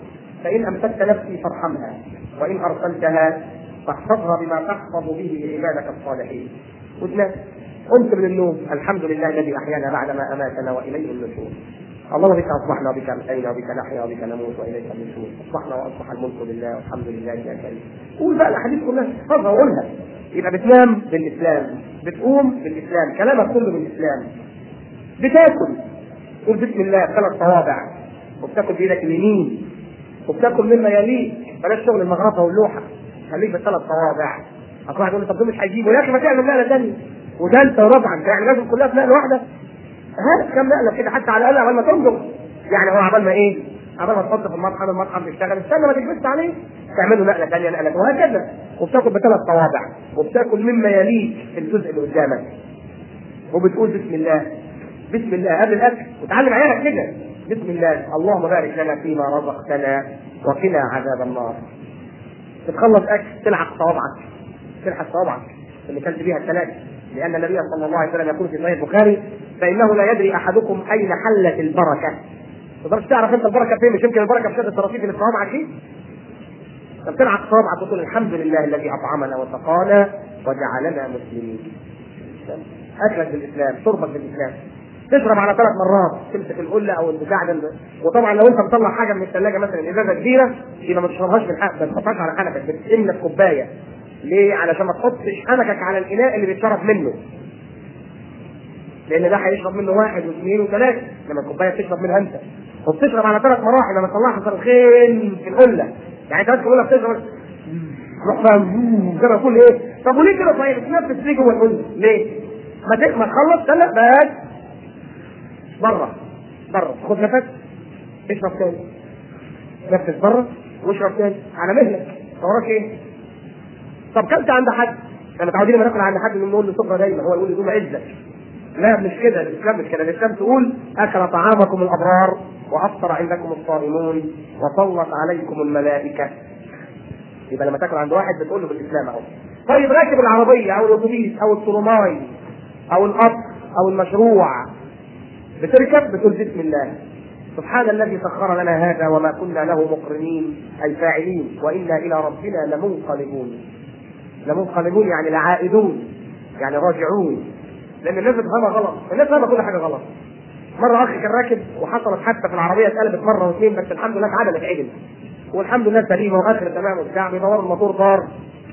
فان امسكت نفسي فارحمها وان ارسلتها فاحفظها بما تحفظ به عبادك الصالحين وتنام قمت من النوم الحمد لله الذي احيانا بعدما اماتنا واليه النشور اللهم بك اصبحنا وبك امسينا وبك نحيا وبك نموت واليك النشور اصبحنا واصبح الملك لله والحمد لله يا كريم قول بقى الاحاديث كلها احفظها وقولها يبقى بتنام بالاسلام بتقوم بالاسلام كلامك كله بالاسلام بتاكل قول بسم الله ثلاث صوابع وبتاكل بايدك اليمين وبتاكل مما يليك بلاش شغل المغرفه واللوحه خليك بالثلاث صوابع اصل واحد يقول لي طب دول مش هيجيبوا يا اخي ما تعمل نقله ثانيه وثالثه ورابعه يعني لازم كلها في نقله واحده هات كم نقله كده حتى على الاقل عبال ما تنضج يعني هو عبال ما ايه؟ عبال ما تحط في المطعم المطعم بيشتغل استنى ما تجبس عليه تعمل له نقله ثانيه نقله وهكذا وبتاكل بثلاث صوابع وبتاكل مما يليك الجزء اللي قدامك وبتقول بسم الله بسم الله قبل الاكل وتعلم عيالك كده بسم الله اللهم بارك لنا فيما رزقتنا وقنا عذاب النار تتخلص اكل تلعق صوابعك تلحق صوابعك اللي كلت بيها الثلاثه لان النبي صلى الله عليه وسلم يقول في صحيح البخاري فانه لا يدري احدكم اين حلت البركه ما تقدرش تعرف انت البركه فين مش يمكن البركه في شد الطرافيف اللي في صوابعك دي طب تلعق صوابعك وتقول الحمد لله الذي اطعمنا وسقانا وجعلنا مسلمين اكلك بالاسلام شربك بالاسلام تشرب على ثلاث مرات تمسك القله او البتاع ده وطبعا لو انت مطلع حاجه من الثلاجه مثلا ازازه كبيره يبقى ما تشربهاش من حق ما تحطهاش على حنكك بتملى كوبايه ليه؟ علشان ما تحطش حنكك على الاناء اللي بيتشرب منه لان ده هيشرب منه واحد واثنين وثلاثه لما الكوبايه بتشرب منها انت وبتشرب على ثلاث مراحل لما تطلعها صاروخين في القله يعني انت القله بتشرب روح فاهم كده كل ايه طب وليه كده طيب تنفس ليه جوه القله ليه؟ ما ت- ما تخلص لا بس بره بره خد نفس اشرب تاني نفس بره واشرب تاني على مهلك وراك ايه؟ طب كلت عند حد احنا متعودين لما ناكل عند حد نقول له سفره دايما هو يقول لي دوم عزك لا مش كده الاسلام مش كده الاسلام تقول اكل طعامكم الابرار وافطر عندكم الصائمون وصلت عليكم الملائكه يبقى لما تاكل عند واحد بتقول له بالاسلام اهو طيب راكب العربيه او الاتوبيس او الترماي او القطر او المشروع بتركب بتقول بسم الله سبحان الذي سخر لنا هذا وما كنا له مقرنين اي فاعلين وانا الى ربنا لمنقلبون لمنقلبون يعني لعائدون يعني راجعون لان الناس بتفهمها غلط الناس فاهمه كل حاجه غلط مره اخي كان راكب وحصلت حادثه في العربيه اتقلبت مره واثنين بس الحمد لله اتعدلت عدل والحمد لله سليمه واخر تمام وبتاع بيدوروا الموتور دار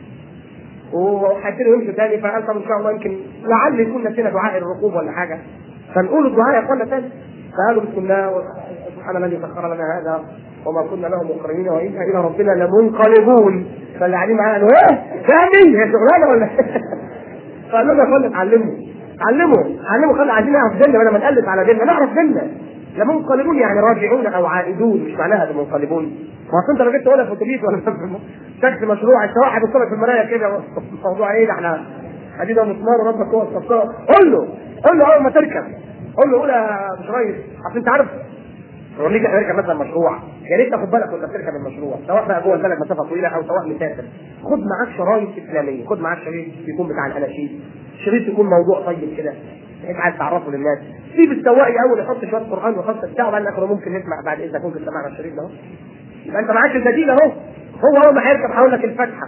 وهيبتدوا يمشوا تاني فقال طب ان شاء الله يمكن لعل يكون نسينا دعاء الركوب ولا حاجه فنقول الدعاء يا اخوانا تاني فقالوا بسم الله سبحان الذي سخر لنا هذا وما كنا له مقرنين وانا الى ربنا لمنقلبون فاللي قاعدين معانا قالوا ايه؟ فاهمين هي شغلانه ولا فقال لهم يا اخوانا اتعلموا علموا علموا خلي عايزين نعرف ديننا بدل ما نقلب على ديننا نعرف ديننا لمنقلبون يعني راجعون او عائدون مش معناها منقلبون ما اصل انت لو جيت تقولها في اتوبيس ولا في تاكسي مشروع انت واحد بيصورك في المرايه كده الموضوع ايه ده احنا حديد ومسمار وربك هو الصفار قول له قول له اول ما تركب قول له قول يا مش ريس اصل انت عارف لو نيجي نركب مثلا مشروع يا ريت تاخد بالك وانت بتركب المشروع سواء بقى جوه البلد مسافه طويله او سواء مسافر خد معاك شرايط اسلاميه خد معاك شريط يكون بتاع الاناشيد شريط يكون موضوع طيب كده بحيث عايز تعرفه للناس سيب السواق اول يحط شويه قران ويحط بتاعه بعد اخره ممكن نسمع بعد اذا كنت سمعنا الشريط ده اهو يبقى انت معاك البديل اهو هو اول ما هيركب هقول لك الفاتحه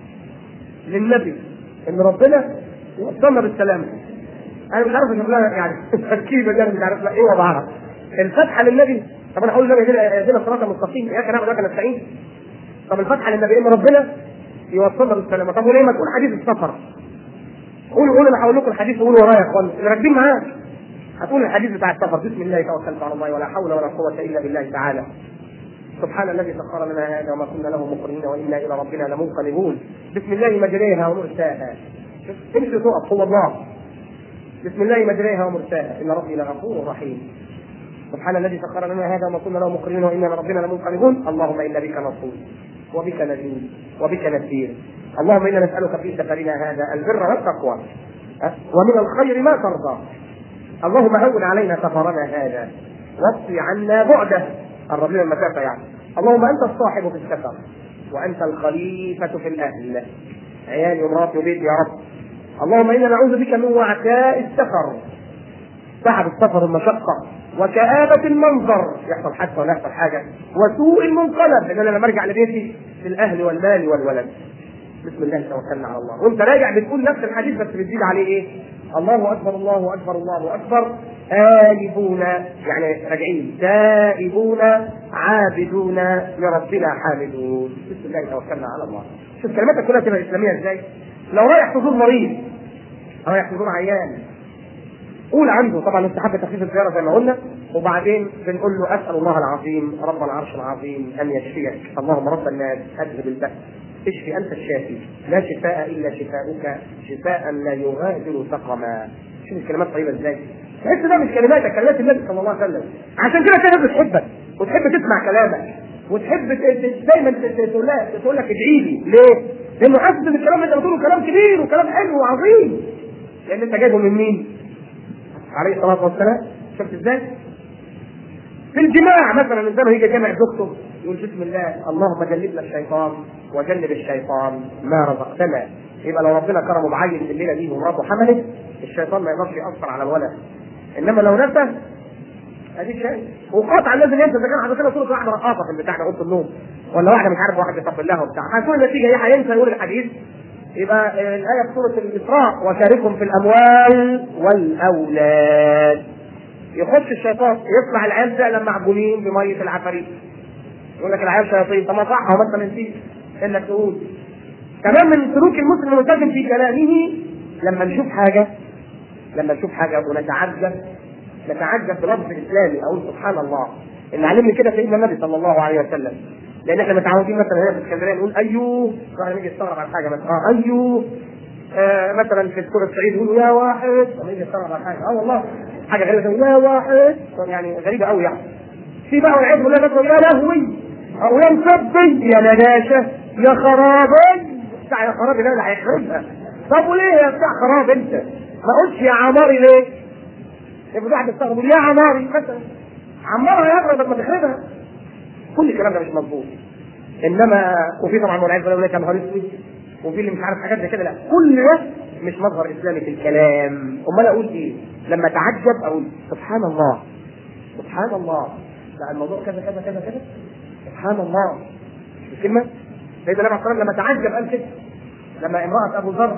للنبي ان ربنا يوصلنا بالسلامه انا مش عارف اشوف لها يعني تركيبه دي انا مش عارف لها ايه وضعها الفتحه للنبي طب انا هقول للنبي اهدنا الصراط المستقيم يا اخي نعمل لك نستعين طب الفتحه للنبي ان ربنا يوصلنا بالسلامه طب وليه ما تقول حديث السفر قولوا قولوا انا هقول لكم الحديث قولوا ورايا يا اخوان اللي راكبين معاك هتقول الحديث بتاع السفر بسم الله توكلت على الله ولا حول ولا قوه الا بالله تعالى سبحان الذي سخر لنا هذا وما كنا له مقرنين وانا الى ربنا لمنقلبون بسم الله مجريها ومرساها شوف تمشي تقف هو الله بسم الله مجريها ومرساها ان ربي لغفور رحيم سبحان الذي سخر لنا هذا وما كنا له مقرنين وانا الى ربنا لمنقلبون اللهم انا بك نصور وبك نذير وبك نذير اللهم انا نسالك في سفرنا هذا البر والتقوى أه؟ ومن الخير ما ترضى اللهم هون علينا سفرنا هذا واطفي عنا بعده قرب لنا المسافه يعني اللهم انت الصاحب في السفر وانت الخليفه في الاهل عيالي ومراتي وبيتي يا رب اللهم انا نعوذ بك من وعكاء السفر تعب السفر المشقه وكآبة المنظر يحصل حادثه ولا يحصل حاجه وسوء المنقلب ان انا لما ارجع لبيتي في الاهل والمال والولد بسم الله توكلنا على الله وانت راجع بتقول نفس الحديث بس بتزيد عليه ايه؟ الله اكبر الله اكبر الله اكبر آلبون يعني راجعين تائبون عابدون لربنا حامدون بسم الله توكلنا على الله شوف كلماتك كلها تبقى اسلاميه ازاي؟ لو رايح تزور مريض رايح تزور عيان قول عنده طبعا استحب تخفيف الزياره زي ما قلنا وبعدين بنقول له اسال الله العظيم رب العرش العظيم ان يشفيك اللهم رب الناس اذهب البأس اشفي انت الشافي لا شفاء الا شفاؤك شفاء لا يغادر سقما شوف الكلمات طيبه ازاي تحس ده مش كلماتك كلمات النبي صلى الله عليه وسلم عشان كده كده بتحبك وتحب تسمع كلامك وتحب دايما تقول لها تقول لك ادعي لي ليه؟ لانه حاسس ان الكلام اللي انت بتقوله كلام كبير وكلام حلو وعظيم لان انت جايبه من مين؟ عليه الصلاه والسلام شفت ازاي؟ في الجماع مثلا الانسان يجي جامع دكتور يقول بسم الله اللهم جنبنا الشيطان وجنب الشيطان ما رزقتنا يبقى لو ربنا كرمه بعين في الليله دي ومراته حملت الشيطان ما يقدرش ياثر على الولد انما لو نسى اديك شيء وقطعا لازم ينسى اذا كان كده صوره واحده رقاصه في البتاع ده اوضه النوم ولا واحده مش عارف واحد يطبل لها وبتاع هتكون النتيجه ايه هينسى يقول الحديث يبقى الايه في سوره الاسراء وشاركهم في الاموال والاولاد يخش الشيطان يطلع العيال فعلا معجونين بميه العفاريت يقول لك العيال شياطين طب ما صح هو ما انت نسيت انك تقول كمان من سلوك المسلم الملتزم في كلامه لما نشوف حاجه لما نشوف حاجه ونتعجب نتعجب بلفظ اسلامي اقول سبحان الله اللي علمني كده سيدنا النبي صلى الله عليه وسلم لان احنا متعودين مثلا هنا في اسكندريه نقول ايوه واحد يجي يستغرب على حاجه مثلا اه ايوه آه مثلا في الكره الصعيد يقولوا يا واحد لما يجي يستغرب على حاجه اه والله حاجه غريبه يا واحد يعني غريبه قوي يعني في بقى والعياذ بالله مثلا يا لهوي او يا مصبي يا نداشه يا خرابي بتاع يا خرابي ده اللي هيخربها طب وليه يا بتاع خراب انت؟ ما قلتش يا عماري ليه؟ يبقى واحد يستغرب يا عماري مثلا عمارها يا اخي لما تخربها كل الكلام ده مش مظبوط انما وفي طبعا والعياذ بالله يقول لك يا نهار اسود وفي اللي مش عارف حاجات زي كده لا كل ده مش مظهر اسلامي في الكلام امال اقول ايه؟ لما اتعجب اقول سبحان الله سبحان الله لا الموضوع كذا كذا كذا كذا سبحان الله الكلمه سيدنا النبي صلى الله عليه وسلم لما تعجب قال كده لما امراه ابو ذر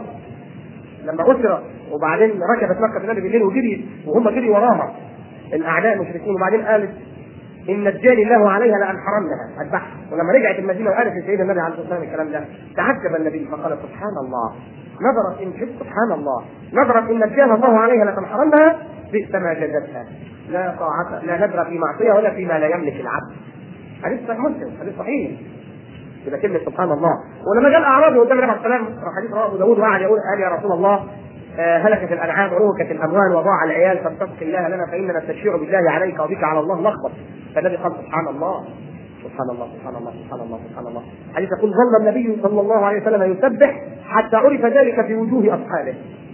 لما اسرت وبعدين ركبت مكه النبي بالليل وجريت وهم جري وراها الاعداء المشركين وبعدين قالت ان نجاني الله عليها لانحرنها اذبحها ولما رجعت المدينه وقالت لسيدنا النبي عليه الصلاه والسلام الكلام ده تعجب النبي فقال سبحان الله نظرت ان شئت سبحان الله نظرت ان نجاها الله عليها لتنحرنها بئس ما جزتها لا طاعة لا ندر في معصيه ولا فيما لا يملك العبد حديث صحيح مسلم حديث صحيح يبقى كلمه سبحان الله ولما جاء الاعرابي قدام النبي عليه الصلاه والسلام حديث رواه ابو داوود وقعد يقول قال يا رسول الله آه هلكت الانعام وروكت الاموال وضاع العيال فاتق الله لنا فاننا نستشير بالله عليك وبك على الله نخبط فالنبي قال سبحان الله سبحان الله سبحان الله سبحان الله سبحان الله حديث يقول ظل النبي صلى الله عليه وسلم يسبح حتى عرف ذلك في وجوه اصحابه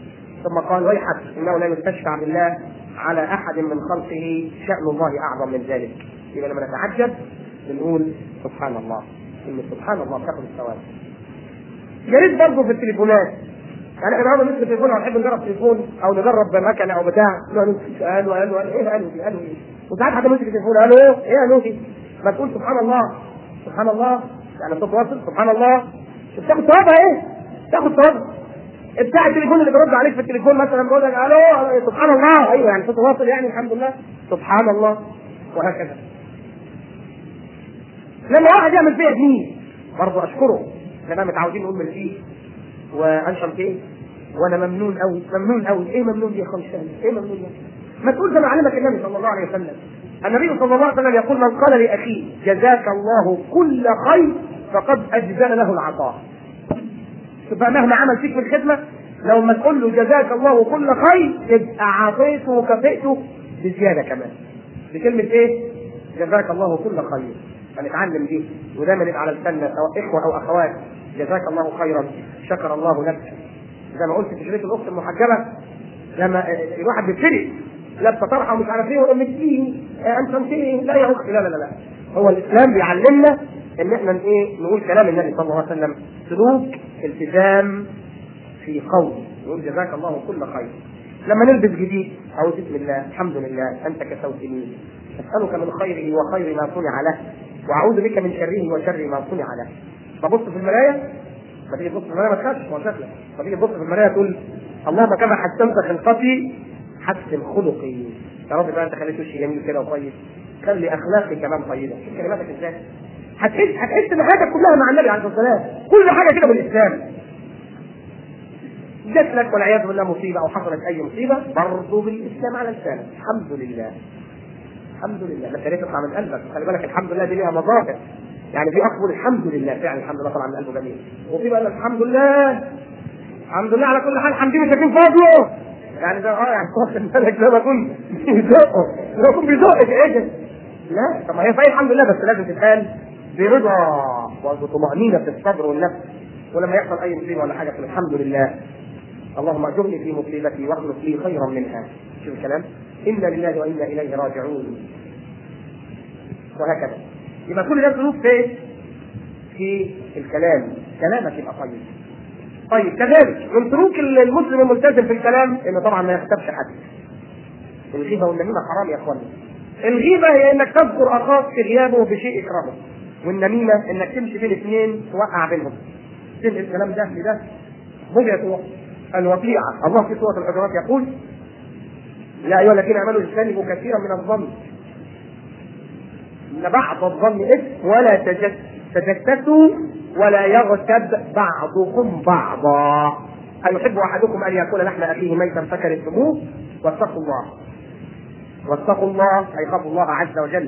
ثم قال ويحك انه لا يستشفع بالله على احد من خلقه شان الله اعظم من ذلك يبقى لما نتعجب بنقول سبحان الله كلمه سبحان الله تاخذ الثواب يا ريت برضه في التليفونات يعني احنا النهارده نمسك التليفون او نحب نجرب تليفون او نجرب مكنه او بتاع نقعد قالوا قالوا قالوا ايه قالوا دي قالوا ايه وساعات حد ماسك التليفون قالوا ايه ايه قالوا دي ما تقول سبحان الله سبحان الله يعني صوت واصل سبحان الله بتاخد ثوابها ايه؟ تاخد ثوابها بتاع التليفون اللي بيرد عليك في التليفون مثلا بيقول لك الو سبحان الله ايوه يعني صوت واصل يعني الحمد لله سبحان الله وهكذا لما واحد يعمل فيا جميل برضه اشكره احنا متعودين نقول ميرسي وانشر ايه وانا ممنون قوي ممنون قوي ايه ممنون دي يا اخوان ايه ممنون دي ما تقول زي ما علمك النبي صلى الله عليه وسلم النبي صلى الله عليه وسلم يقول من قال لاخيه جزاك الله كل خير فقد اجزل له العطاء تبقى مهما عمل فيك من خدمه لو ما تقول له جزاك الله كل خير يبقى اعطيته وكفئته بزياده كمان بكلمه ايه؟ جزاك الله كل خير هنتعلم دي ودايما يبقى على لساننا سواء اخوه او اخوات جزاك الله خيرا شكر الله لك زي ما قلت في شريط الاخت المحجبه لما الواحد بيتفرق لابسه طرحه ومش عارف ايه ويقول مديني انت مديني لا يا اختي لا لا لا لا هو الاسلام بيعلمنا ان احنا ايه نقول كلام النبي صلى الله عليه وسلم سلوك التزام في قول نقول جزاك الله كل خير لما نلبس جديد أو بسم الله الحمد لله أنت كسوتني أسألك من خيره وخير ما صنع له وأعوذ بك من شره وشر ما صنع له ببص في المراية ما تيجي تبص في المراية ما تخافش ما شكلك ما تيجي تبص في المراية تقول اللهم كما حسنت خلقتي حسن خلقي يا رب بقى انت خليت وشي جميل كده وطيب خلي اخلاقي كمان طيبه شوف كلماتك ازاي هتحس هتحس ان حياتك كلها مع النبي عليه الصلاه والسلام كل حاجه كده بالاسلام جات لك والعياذ بالله مصيبه او حصلت اي مصيبه برضه بالاسلام على لسانك الحمد لله الحمد لله بس يا ريت تطلع من قلبك خلي بالك الحمد لله دي ليها مظاهر يعني في اقبل الحمد لله فعلا الحمد لله طبعا من قلبه جميل وفي بقى الحمد لله الحمد لله على كل حال حمدي مش هيكون فاضله يعني ده اه يعني واخد بالك زي ما يكون بيزقه زي ما يكون بيزقك ايه ده؟ لا طب ما هي صحيح الحمد لله بس لازم تتقال برضا وبطمأنينة في الصدر والنفس ولما يحصل اي مصيبه ولا حاجه تقول الحمد لله اللهم اجرني في مصيبتي واخلف لي خيرا منها شوف الكلام انا لله وانا اليه راجعون وهكذا يبقى كل ده سلوك في في الكلام كلامك يبقى طيب طيب كذلك من سلوك المسلم الملتزم في الكلام انه طبعا ما يغتابش حد الغيبه والنميمه حرام يا اخوانا الغيبه هي انك تذكر اخاك في غيابه بشيء يكرهه والنميمه انك تمشي بين اثنين توقع بينهم تنقل الكلام ده لده بغية الوقيعة الله في سورة الحجرات يقول يا أيها الذين آمنوا اجتنبوا كثيرا من الظن إن بعض الظن إثم ولا تجس- تجسسوا ولا يغتب بعضكم بعضا أيحب أحدكم أن يأكل لحم أخيه ميتا فكرهتموه واتقوا الله واتقوا الله أي خافوا الله عز وجل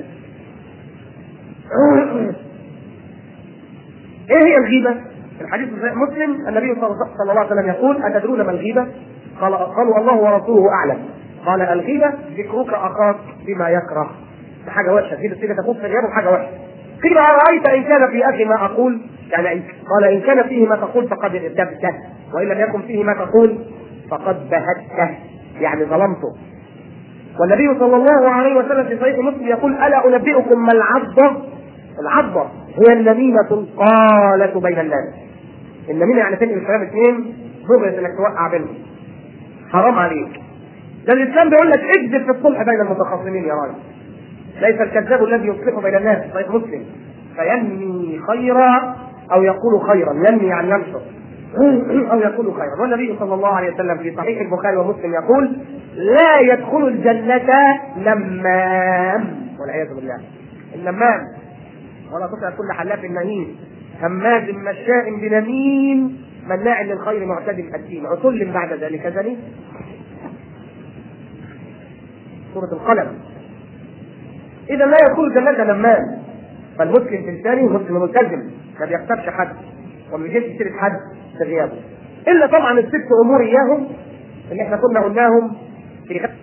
ايه هي الغيبه؟ في الحديث في صحيح مسلم النبي صلى صلى الله عليه وسلم يقول اتدرون ما الغيبه؟ قال قالوا الله ورسوله اعلم قال الغيبه ذكرك اخاك بما يكره حاجه وحشه كده كده تكون في غيابه حاجه وحشه قيل ارايت ان كان في اخي ما اقول يعني إن قال ان كان فيه ما تقول فقد ارتبته وان لم يكن فيه ما تقول فقد بهته يعني ظلمته والنبي صلى الله عليه وسلم في صحيح مسلم يقول الا انبئكم ما العضه العضه هي النميمه القاله بين الناس النميمه يعني تنقل الكلام اثنين بغية انك توقع بينهم حرام عليك ده الاسلام بيقول لك اكذب في الصلح بين المتخاصمين يا راجل ليس الكذاب الذي يصلح بين الناس صحيح مسلم فينمي خيرا او يقول خيرا ينمي يعني ينشر او يقول خيرا والنبي صلى الله عليه وسلم في صحيح البخاري ومسلم يقول لا يدخل الجنة نمام والعياذ بالله النمام ولا تطع كل حلاف مهين هماز مشاء بنميم مناع للخير معتد أثيم عتل بعد ذلك زني سورة القلم إذا لا يدخل الجنة نمام فالمسلم إنساني مسلم ملتزم ما بيغتابش حد وما بيجيبش سيرة حد في غيابه إلا طبعا الست أمور إياهم اللي احنا كنا قلناهم في غ...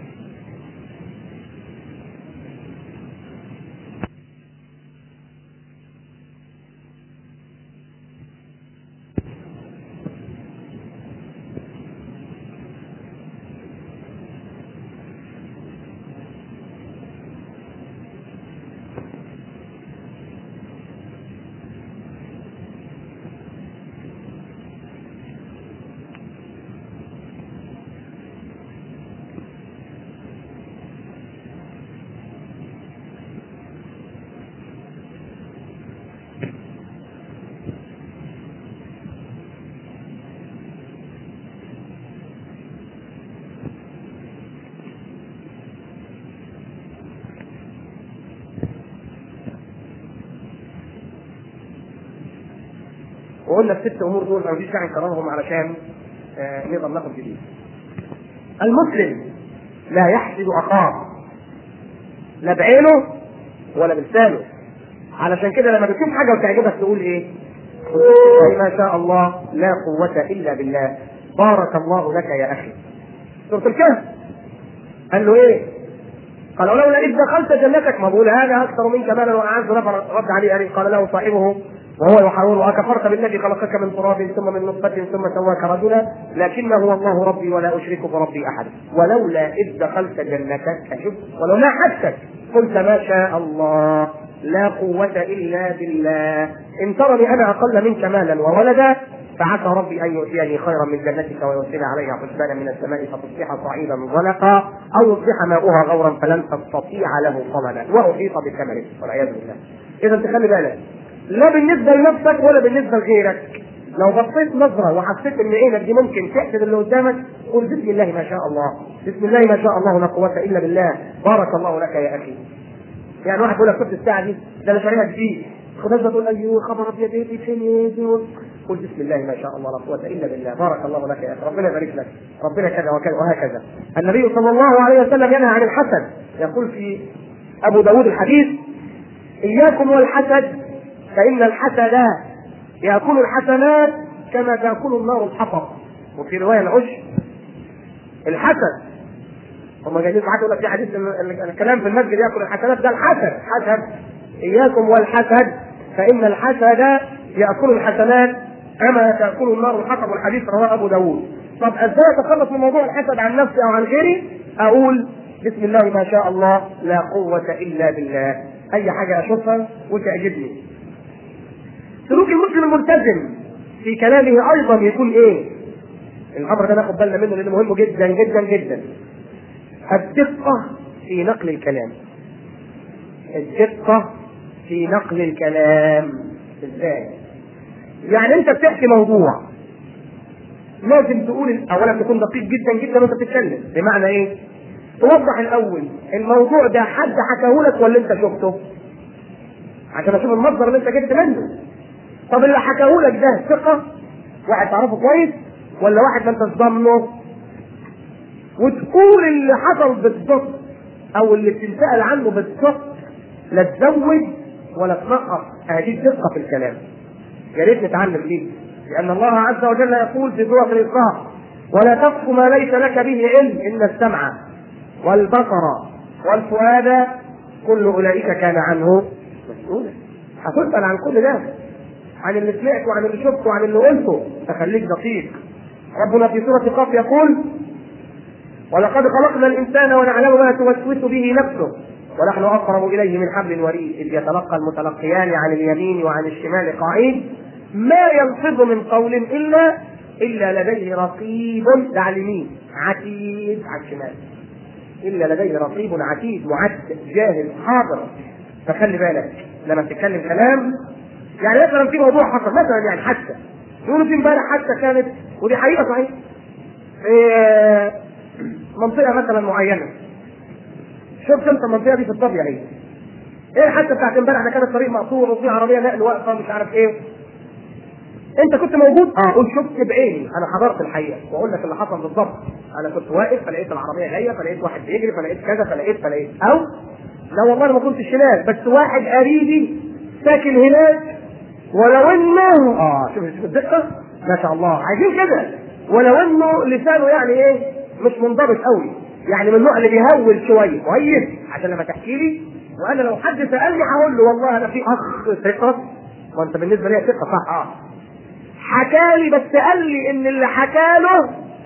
وقلنا الست امور دول ما فيش داعي نكررهم علشان آه، نقدر ناخد جديد. المسلم لا يحسد اخاه لا بعينه ولا بلسانه علشان كده لما بتشوف حاجه وتعجبك تقول ايه؟ تقول ما شاء الله لا قوة إلا بالله بارك الله لك يا أخي سورة الكهف قال له إيه؟ قال لولا إذ دخلت جنتك ما بقول هذا أكثر منك مالا وأعز نفرا رد عليه يعني قال له صاحبه وهو يحاوره أكفرت بالذي خلقك من تراب ثم من نطفة ثم سواك رجلا لكنه هو الله ربي ولا أشرك بربي أحد ولولا إذ دخلت جنتك أشوف ولولا حدثك قلت ما شاء الله لا قوة إلا بالله إن ترني أنا أقل منك مالا وولدا فعسى ربي ان يؤتيني خيرا من جنتك ويرسل عليها حسبانا من السماء فتصبح صعيدا زلقا او يصبح ماؤها غورا فلن تستطيع له صمدا واحيط بثمره والعياذ بالله. اذا تخلي بالك لا بالنسبه لنفسك ولا بالنسبه لغيرك. لو بصيت نظره وحسيت ان عينك دي ممكن تحسد اللي قدامك قول بسم الله ما شاء الله، بسم الله ما شاء الله لا قوه الا بالله، بارك الله لك يا اخي. يعني واحد يقول لك شفت الساعه دي ده انا شاريها جديد خدها تقول ايوه خبر ابيض ايه فين ايه قل بسم الله ما شاء الله لا قوه الا بالله بارك الله لك يا اخي ربنا يبارك لك ربنا كذا وكذا وهكذا النبي صلى الله عليه وسلم ينهى عن الحسد يقول في ابو داود الحديث اياكم والحسد فان الحسد ياكل الحسنات كما تاكل النار الحطب وفي روايه العشر الحسد هم جايين معاك يقول لك في حديث الكلام في المسجد ياكل الحسنات ده الحسد حسد اياكم والحسد فان الحسد ياكل الحسنات كما تاكل النار الحطب والحديث رواه ابو داود طب ازاي اتخلص من موضوع الحسد عن نفسي او عن غيري اقول بسم الله ما شاء الله لا قوة إلا بالله أي حاجة أشوفها وتعجبني سلوك المسلم الملتزم في كلامه أيضا يكون إيه؟ الأمر ده ناخد بالنا منه لأنه مهم جدا جدا جدا الدقة في نقل الكلام الدقة في نقل الكلام ازاي؟ يعني انت بتحكي موضوع لازم تقول اولا تكون دقيق جدا جدا وانت بتتكلم بمعنى ايه؟ توضح الاول الموضوع ده حد حكاه لك ولا انت شفته؟ عشان اشوف المصدر اللي انت جبت منه طب اللي حكاه لك ده ثقة واحد تعرفه كويس ولا واحد ما انتش ضامنه وتقول اللي حصل بالضبط او اللي بتنسال عنه بالضبط لا تزود ولا تنقص هذه الدقه في الكلام يا ريت نتعلم دي لان الله عز وجل يقول في سوره الاسراء ولا تقف ما ليس لك به علم ان السمع والبصر والفؤاد كل اولئك كان عنه مسؤولا هتسال عن كل ده عن اللي سمعته وعن اللي شفته وعن اللي قلته فخليك دقيق ربنا في سوره قاف يقول ولقد خلقنا الانسان ونعلم ما توسوس به نفسه ونحن اقرب اليه من حبل الوريد اذ يتلقى المتلقيان عن اليمين وعن الشمال قعيد ما يلفظ من قول الا الا لديه رقيب ده على اليمين عتيد على الشمال الا لديه رقيب عتيد معد جاهز حاضر فخلي بالك لما تتكلم كلام يعني مثلا في موضوع حصل مثلا يعني حادثه يقولوا في امبارح حادثه كانت ودي حقيقه صحيح في منطقه مثلا معينه شفت انت المنطقه دي في الطبيعه هي ايه الحادثه بتاعت امبارح ده كان الطريق مقطوع وفي عربيه نقل واقفه مش عارف ايه انت كنت موجود؟ اه قول شفت بعيني انا حضرت الحقيقه واقول لك اللي حصل بالظبط انا كنت واقف فلقيت العربيه جايه فلقيت واحد بيجري فلقيت كذا فلقيت فلقيت او لا والله انا ما كنتش هناك بس واحد قريبي ساكن هناك ولو انه اه شوف شوف الدقه ما شاء الله عايزين كده ولو انه لسانه يعني ايه مش منضبط قوي يعني من النوع اللي بيهول شويه كويس عشان لما تحكي لي وانا لو حد سالني هقول له والله انا في اخ ثقه وانت بالنسبه لي ثقه صح اه حكى لي بس قال لي ان اللي حكى له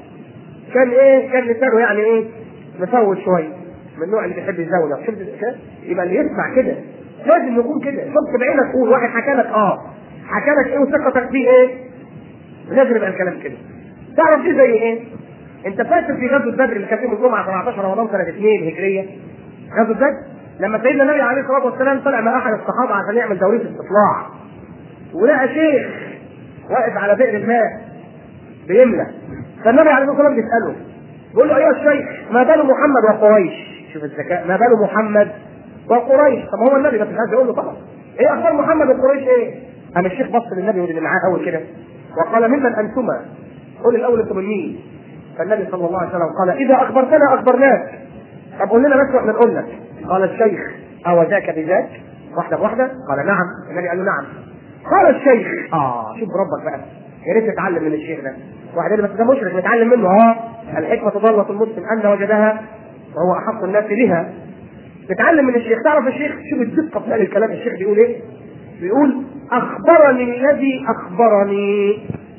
كان ايه كان لسانه يعني ايه مفول شويه من النوع اللي بيحب يزود شفت يبقى اللي يسمع كده لازم يكون كده شفت بعينك قول واحد حكى لك اه حكى لك ايه وثقتك فيه ايه لازم يبقى الكلام كده تعرف دي زي ايه انت فاكر في غزوه بدر اللي كانت يوم الجمعه 17 رمضان سنه 2 هجريه غزوه بدر لما سيدنا النبي عليه الصلاه والسلام طلع مع احد الصحابه عشان يعمل دوريه استطلاع ولقى شيخ واقف على بئر الماء بيملى فالنبي عليه الصلاه والسلام بيساله بيقول له ايها الشيخ ما بال محمد وقريش شوف الذكاء ما بال محمد وقريش طب هو النبي بس مش عايز يقول له طبعا ايه اخبار محمد وقريش ايه؟ قام الشيخ بص للنبي واللي معاه اول كده وقال ممن انتما؟ قول الاول انتم من مين؟ فالنبي صلى الله عليه وسلم قال اذا اخبرتنا اخبرناك طب قول لنا بس واحنا نقول لك قال الشيخ او ذاك بذاك واحده بواحده قال نعم النبي قال له نعم قال الشيخ اه شوف ربك بقى يا ريت نتعلم من الشيخ ده واحد قال بس ده مشرك نتعلم منه اه الحكمه تضلت المسلم ان وجدها وهو احق الناس بها نتعلم من الشيخ تعرف الشيخ شوف الدقه في الكلام الشيخ بيقول ايه بيقول اخبرني الذي اخبرني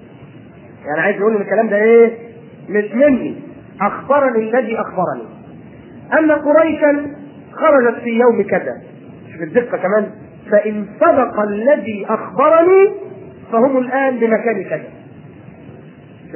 يعني عايز يقول ان الكلام ده ايه مش مني اخبرني الذي اخبرني ان قريشا خرجت في يوم كذا شوف الدقه كمان فان صدق الذي اخبرني فهم الان بمكان كذا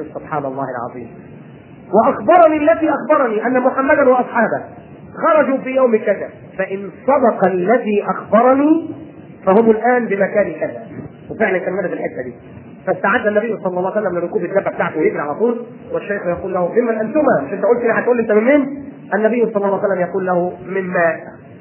شوف سبحان الله العظيم واخبرني الذي اخبرني ان محمدا واصحابه خرجوا في يوم كذا فان صدق الذي اخبرني فهم الان بمكان كذا وفعلا كملت الحته دي فاستعد النبي صلى الله عليه وسلم لركوب الدابه بتاعته ويجري على طول والشيخ يقول له ممن انتما؟ مش انت قلت لي هتقول لي انت من مين؟ النبي صلى الله عليه وسلم يقول له من ماء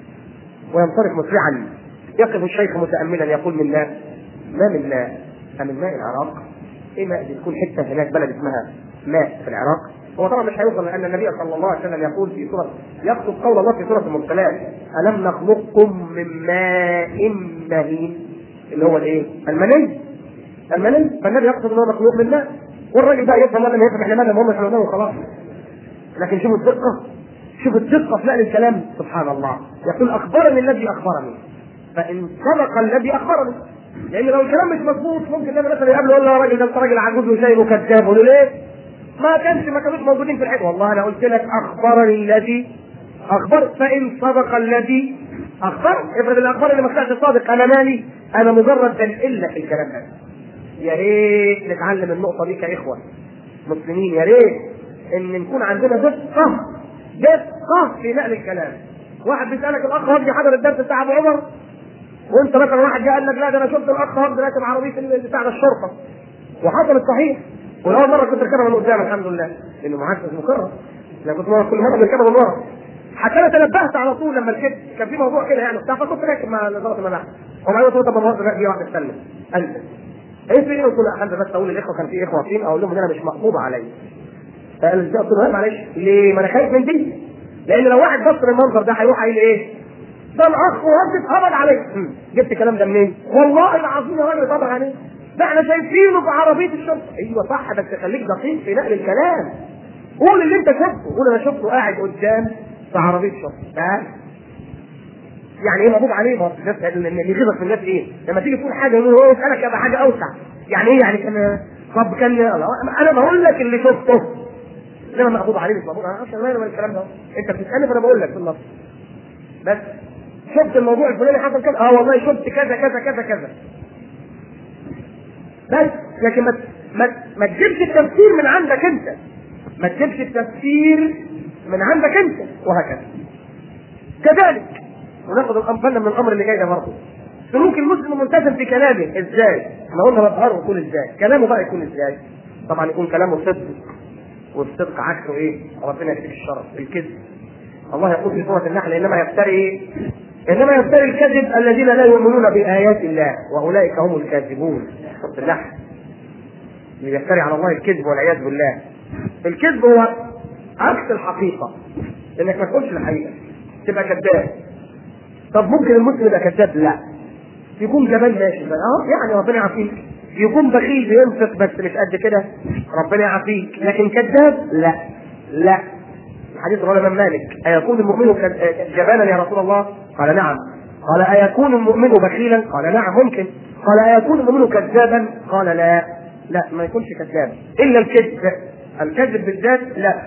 وينصرف مسرعا يقف الشيخ متاملا يقول من ماء ما من ماء أمن ماء العراق ايه ماء دي تكون حته هناك بلد اسمها ماء في العراق هو طبعا مش هيوصل لان النبي صلى الله عليه وسلم يقول في سوره يقصد قول الله في سوره المرسلات الم نخلقكم من ماء مهين اللي هو الايه؟ المني المني فالنبي يقصد ان هو مخلوق من ماء والراجل بقى يفهم ولا ما يفهم احنا مالنا المهم احنا وخلاص لكن شوفوا الدقه شوف الدقه في نقل الكلام سبحان الله يقول اخبرني الذي اخبرني فان صدق الذي اخبرني لان لو الكلام مش مظبوط ممكن النبي مثلا يقابله يقول له يا راجل ده انت راجل عجوز وشايب وكذاب يقول له ليه؟ ما كانش ما كانوش موجودين في الحته والله انا قلت لك اخبرني الذي اخبر فان صدق الذي اخبر افرض الاخبار اللي ما كانش صادق انا مالي انا مجرد بنقل لك الكلام ده يا ريت نتعلم النقطه دي كاخوه مسلمين يا ريت ان نكون عندنا دقه دقه في نقل الكلام واحد بيسالك الاخ وجدي حضر الدرس بتاع ابو عمر وانت مثلا واحد جه قال لك لا ده انا شفت الاخ وجدي راكب عربيه بتاع الشرطه وحصل الصحيح والاول مره كنت اركبها من قدام الحمد لله لانه معاك مكرر انا كنت مرة كل مره بركبها من ورا حتى انا تنبهت على طول لما ركبت كان في موضوع كده يعني بتاع فكنت راكب مع ظابط الملاحه وبعدين قلت له طب ما في واحد استنى انت ايه في ايه قلت له احب بس اقول للاخوه كان في اخوه واقفين اقول لهم ان انا مش مقبوض عليا فقال ازاي قلت له معلش ليه ما انا خايف من دي لان لو واحد بص المنظر ده هيروح قايل ايه ده الاخ وهب اتقبض عليه جبت الكلام ده منين؟ والله العظيم يا راجل اتقبض عليه ده احنا شايفينه في عربيه الشرطه ايوه صح بس خليك دقيق في نقل الكلام قول اللي انت شفته قول انا شفته قاعد قدام في عربيه شرطه يعني ايه مغضوب عليه ما الناس اللي يغيظك في الناس ايه؟ لما تيجي تقول حاجه يقول هو يسالك يبقى حاجه اوسع يعني ايه يعني كان طب كان انا بقول لك اللي شفته انما مغضوب عليه مش مغضوب انا اصلا مالي الكلام ده انت بتسالني فانا بقول لك في النص بس شفت الموضوع الفلاني حصل كذا اه والله شفت كذا كذا كذا كذا بس لكن ما ما ما تجيبش التفسير من عندك انت ما تجيبش التفسير من عندك انت وهكذا كذلك وناخد الامثله من الامر اللي جاي ده برضه سلوك المسلم ملتزم في كلامه ازاي؟ احنا قلنا مظهره يكون ازاي؟ كلامه بقى يكون ازاي؟ طبعا يكون كلامه صدق والصدق عكسه ايه؟ ربنا يكفيك الشرف الكذب الله يقول في سوره النحل انما يفتري ايه؟ انما يفتري الكذب الذين لا يؤمنون بايات الله واولئك هم الكاذبون سوره النحل اللي يفتري على الله الكذب والعياذ بالله الكذب هو عكس الحقيقه انك ما تقولش الحقيقه تبقى كذاب طب ممكن المسلم يبقى كذاب لا يكون جبان ماشي اه يعني ربنا يعافيك يكون بخيل بينفق بس مش قد كده ربنا يعافيك لكن كذاب لا لا حديث رواه الامام مالك ايكون المؤمن جبانا يا رسول الله؟ قال نعم قال ايكون المؤمن بخيلا؟ قال نعم ممكن قال ايكون المؤمن كذابا؟ قال لا لا ما يكونش كذاب الا الكذب الكذب بالذات لا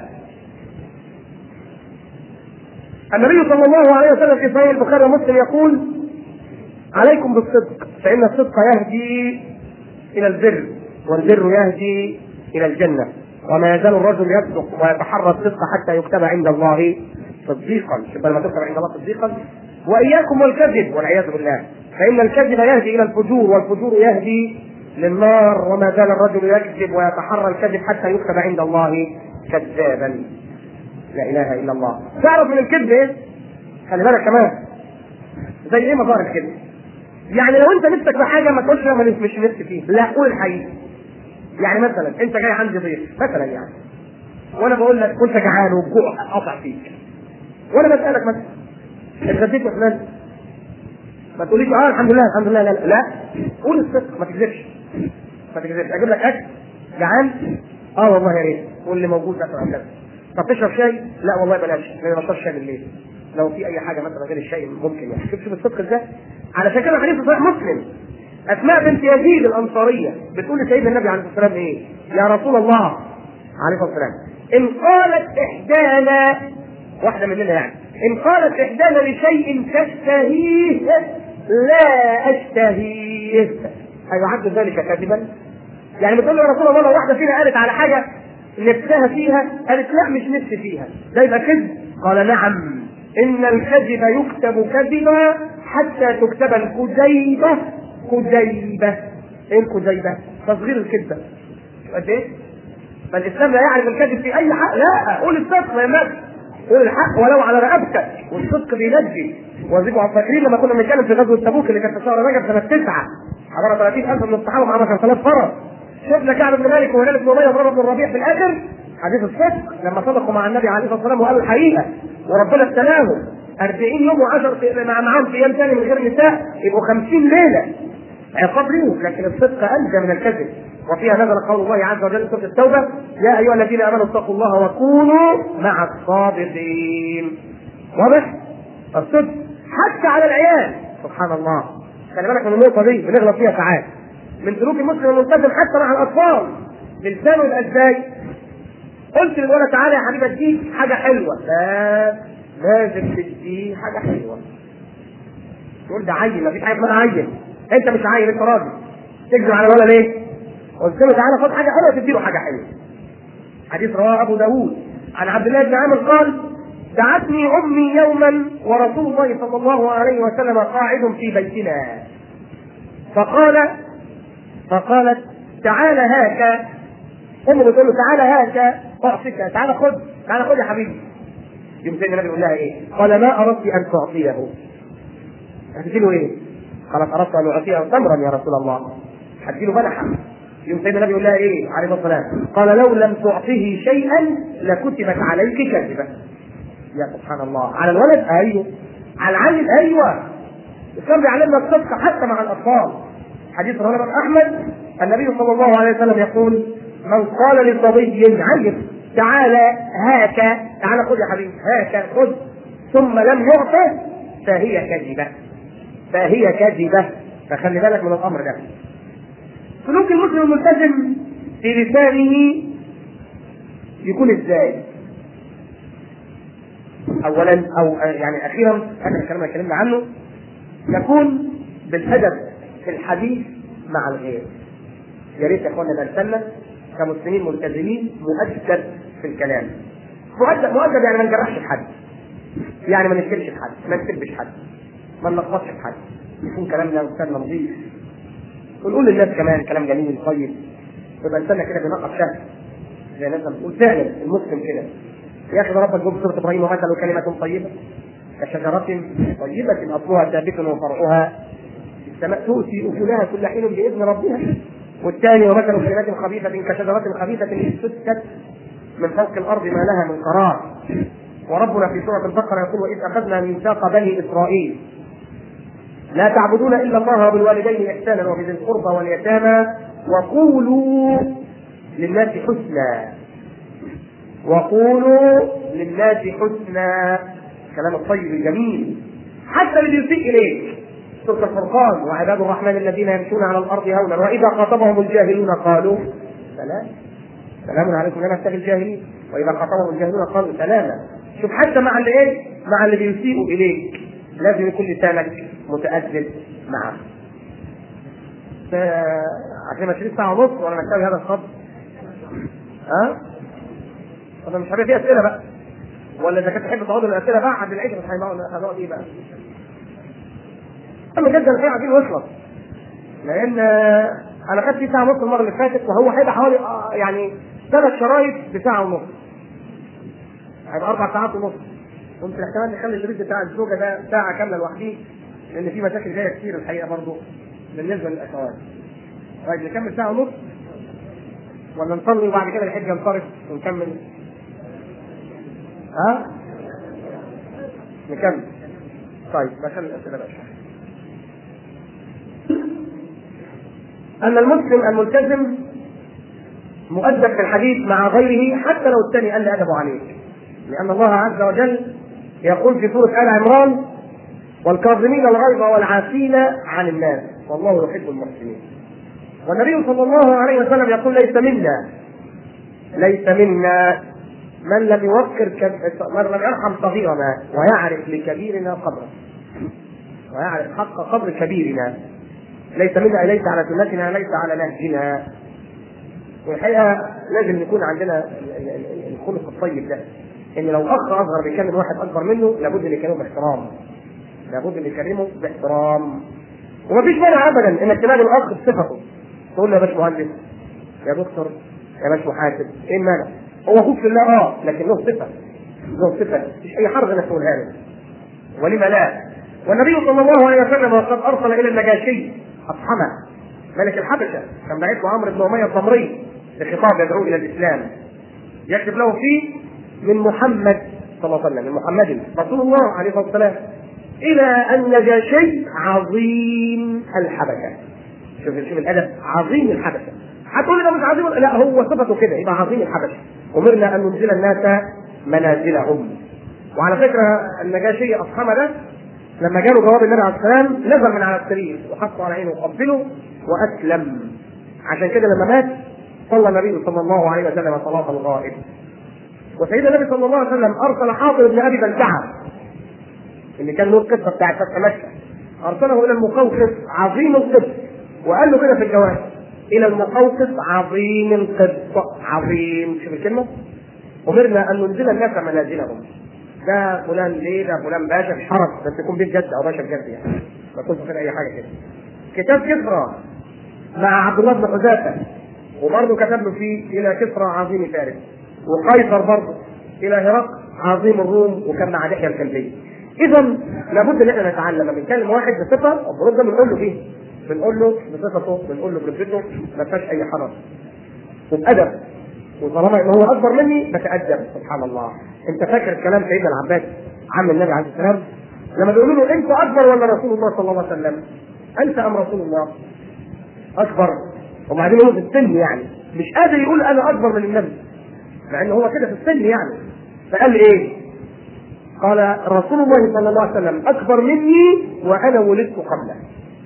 النبي صلى الله عليه وسلم في صحيح البخاري ومسلم يقول عليكم بالصدق فإن الصدق يهدي إلى البر والبر يهدي إلى الجنة وما يزال الرجل يصدق ويتحرى الصدق حتى يكتب عند الله صديقا شوف لما تكتب عند الله صديقا وإياكم والكذب والعياذ بالله فإن الكذب يهدي إلى الفجور والفجور يهدي للنار وما زال الرجل يكذب ويتحرى الكذب حتى يكتب عند الله كذابا لا اله الا الله تعرف من الكذب ايه؟ خلي بالك كمان زي ايه مظاهر الكذب؟ يعني لو انت نفسك في حاجه ما تقولش انا مش نفسي فيه لا قول الحقيقه يعني مثلا انت جاي عندي ضيف مثلا يعني وانا بقول لك كنت جعان والجوع قطع فيك وانا بسالك مثلا اتغديت يا فلان ما تقوليش اه الحمد لله الحمد لله لا لا, لا. قول الصدق ما تكذبش ما تكذبش اجيب لك اكل جعان اه والله يا ريت واللي موجود مثلا كذا طب تشرب شاي؟ لا والله بلاش لان ما بشربش شاي بالليل لو في اي حاجه مثلا غير الشاي ممكن يعني شوف شوف الصدق ازاي علشان كده حديث صحيح مسلم اسماء بنت يزيد الانصاريه بتقول لسيدنا النبي عليه الصلاه والسلام ايه؟ يا رسول الله عليه الصلاه والسلام ان قالت احدانا واحده مننا يعني ان قالت احدانا لشيء تشتهيه لا اشتهيه ايعد ذلك كذبا؟ يعني بتقول له يا رسول الله لو واحده فينا قالت على حاجه نفسها فيها قالت لا مش نفسي فيها ده يبقى كذب قال نعم ان الكذب يكتب كذبا حتى تكتب الكذيبه كذيبه ايه الكذيبه؟ تصغير الكذبه قد ايه؟ فالاسلام لا يعرف الكذب في اي حق لا قول الصدق ما يهمكش قول الحق ولو على رقبتك والصدق بينجي وزيكم فاكرين لما كنا بنتكلم في غزوه تبوك اللي كانت في شهر رجب سنه تسعه حضر 30000 من الصحابه معاهم 10000 فرس شفنا كعب بن مالك وهلال بن اميه وضرب بن الربيع في الاخر حديث الصدق لما صدقوا مع النبي عليه الصلاه والسلام وقالوا الحقيقه وربنا ابتلاهم 40 يوم و10 مع معاهم في ايام ثاني من غير نساء يبقوا 50 ليله عقاب ليهم لكن الصدق انجى من الكذب وفيها نزل قول الله عز وجل في سوره التوبه يا ايها الذين امنوا اتقوا الله وكونوا مع الصادقين واضح؟ الصدق حتى على العيال سبحان الله خلي بالك من النقطه دي بنغلط فيها ساعات من سلوك المسلم الملتزم حتى مع الاطفال بلسانه يبقى ازاي؟ قلت للولد تعالى يا حبيبي اديك حاجه حلوه لا لازم تديه حاجه حلوه تقول ده عيل مفيش حاجه اسمها عيل انت مش عيل انت راجل تكذب على الولد ليه؟ قلت له تعالى خد حاجه حلوه تديله حاجه حلوه حديث رواه ابو داوود عن عبد الله بن عامر قال دعتني امي يوما ورسول الله صلى الله عليه وسلم قاعد في بيتنا فقال فقالت تعال هاك امه بتقول له تعال هاك اعطيك تعال خذ تعال خذ يا حبيبي يوم سيدنا النبي يقول لها ايه؟ قال ما اردت ان تعطيه هتديله ايه؟ قالت اردت ان اعطيه تمرا يا رسول الله هتديله بلحه يوم سيدنا النبي يقول لها ايه عليه الصلاه والسلام؟ قال لو لم تعطه شيئا لكتبت عليك كذبه يا سبحان الله على الولد ايوه على العيل ايوه الاسلام بيعلمنا الصدق حتى مع الاطفال حديث رواه الامام احمد النبي صلى الله عليه وسلم يقول من قال لصبي عيب تعالى هاك تعالى خذ يا حبيبي هاك خذ ثم لم يعطه فهي كذبه فهي كذبه فخلي بالك من الامر ده سلوك المسلم الملتزم في لسانه يكون ازاي؟ اولا او يعني اخيرا اخر الكلام اللي اتكلمنا عنه يكون بالادب في الحديث مع الغير. يا ريت يا اخوانا نلتزم كمسلمين ملتزمين مؤدب في الكلام. مؤدب مؤدب يعني ما نجرحش في حد. يعني ما نشتمش في حد، ما نسبش حد. ما نلخبطش في حد. يكون كلامنا وكلامنا نظيف. ونقول للناس كمان كلام جميل طيب. يبقى لساننا كده بينقط شهر. زي الناس بتقول فعلا المسلم كده يا اخي ربك جاب سوره ابراهيم ومثل كلمه طيبه كشجرة طيبة أصلها ثابت وفرعها في السماء تؤتي أكلها كل حين بإذن ربها والثاني ومثل كلمة خبيثة كشجرة خبيثة اجتثت من فوق الأرض ما لها من قرار وربنا في سورة البقرة يقول وإذ أخذنا ميثاق بني إسرائيل لا تعبدون إلا الله وبالوالدين إحسانا وبذي القربى واليتامى وقولوا للناس حسنا وقولوا للناس حسنا كلام الطيب الجميل حتى اللي بيسيء اليك سوره الفرقان وعباد الرحمن الذين يمشون على الارض هونا واذا خاطبهم الجاهلون قالوا سلام سلام عليكم لا نبتغي الجاهلين واذا خاطبهم الجاهلون قالوا سلاما شوف حتى مع اللي ايه مع اللي بيسيئوا اليك لازم يكون لسانك متأدب معه عشان 20 ساعة ونص وانا محتاج هذا الخط ها؟ طب مش هيبقى في اسئله بقى ولا اذا كنت تحب تقعدوا الاسئله بعد العيد مش هنقعد ايه بقى؟ اما جدا الحقيقه عايزين نخلص لان انا خدت فيه ساعه ونص المره اللي فاتت وهو هيبقى حوالي يعني ثلاث شرايط بساعه ونص هيبقى اربع ساعات ونص ممكن احتمال نخلي الشريط بتاع الزوجه ده ساعه كامله لوحده لان في مشاكل جايه كتير الحقيقه برضه بالنسبه للاخوات طيب نكمل ساعه ونص ولا نصلي وبعد كده الحج ينصرف ونكمل ها نكمل طيب بخلي الاسئله بقى ان المسلم الملتزم مؤدب في الحديث مع غيره حتى لو الثاني قال ادبه عليك لان الله عز وجل يقول في سوره ال عمران والكاظمين الغيظ والعافين عن الناس والله يحب المحسنين والنبي صلى الله عليه وسلم يقول ليس منا ليس منا من لم يوقر كب... من لم يرحم صغيرنا ويعرف لكبيرنا قدره ويعرف حق قدر كبيرنا ليس منا ليس على سنتنا ليس على نهجنا والحقيقه لازم يكون عندنا الخلق الطيب ده ان لو اخ اصغر بيكلم واحد اكبر منه لابد ان يكلمه باحترام لابد ان يكلمه باحترام ومفيش مانع ابدا انك تنادي الاخ بصفته تقول له يا باشمهندس يا دكتور يا باش محاسب ايه المانع؟ هو اخوك في الله اه لكن له صفه له صفه مش اي حرج انك تقولها له ولم لا؟ والنبي صلى الله عليه وسلم وقد ارسل الى النجاشي اصحمه ملك الحبشه كان بعث له عمرو بن اميه الضمري بخطاب يدعو الى الاسلام يكتب له فيه من محمد صلى الله عليه وسلم من محمد رسول الله عليه الصلاه والسلام الى النجاشي عظيم الحبشه شوف شوف الادب عظيم الحبشه هتقول لي ده مش عظيم لا هو صفته كده يبقى عظيم الحبشه امرنا ان ننزل الناس منازلهم وعلى فكره النجاشي اصحمه ده لما جاله جواب النبي عليه السلام نزل من على السرير وحطه على عينه وقبله واسلم عشان كده لما مات صلى النبي صلى الله عليه وسلم صلاه الغائب وسيدنا النبي صلى الله عليه وسلم ارسل حاضر بن ابي بلتعه اللي كان له القصه بتاعت فتح مكه ارسله الى المقوقس عظيم القدس وقال له كده في الجواب الى المقوقس عظيم القدس عظيم شوف الكلمه امرنا ان ننزل الناس منازلهم ده فلان ليه ده فلان باشا مش حرج بس يكون بيه بجد او باشا بجد يعني ما يكونش كده اي حاجه كده كتاب كسرى مع عبد الله بن حذافه وبرضه كتب له فيه الى كسرى عظيم فارس وقيصر برضه الى هرقل عظيم الروم وكان مع دحيه الكلبيه اذا لابد ان احنا نتعلم لما بنكلم واحد بصفه المفروض ده بنقول له فيه بنقول له بصفته بنقول له برتبته ما فيهاش اي حرج وبادب وطالما ان هو اكبر مني بتادب سبحان الله انت فاكر كلام سيدنا العباس عم النبي عليه السلام لما بيقولوا له انت اكبر ولا رسول الله صلى الله عليه وسلم انت ام رسول الله اكبر وبعدين هو في السن يعني مش قادر يقول انا اكبر من النبي مع ان هو كده في السن يعني فقال ايه قال رسول الله صلى الله عليه وسلم اكبر مني وانا ولدت قبله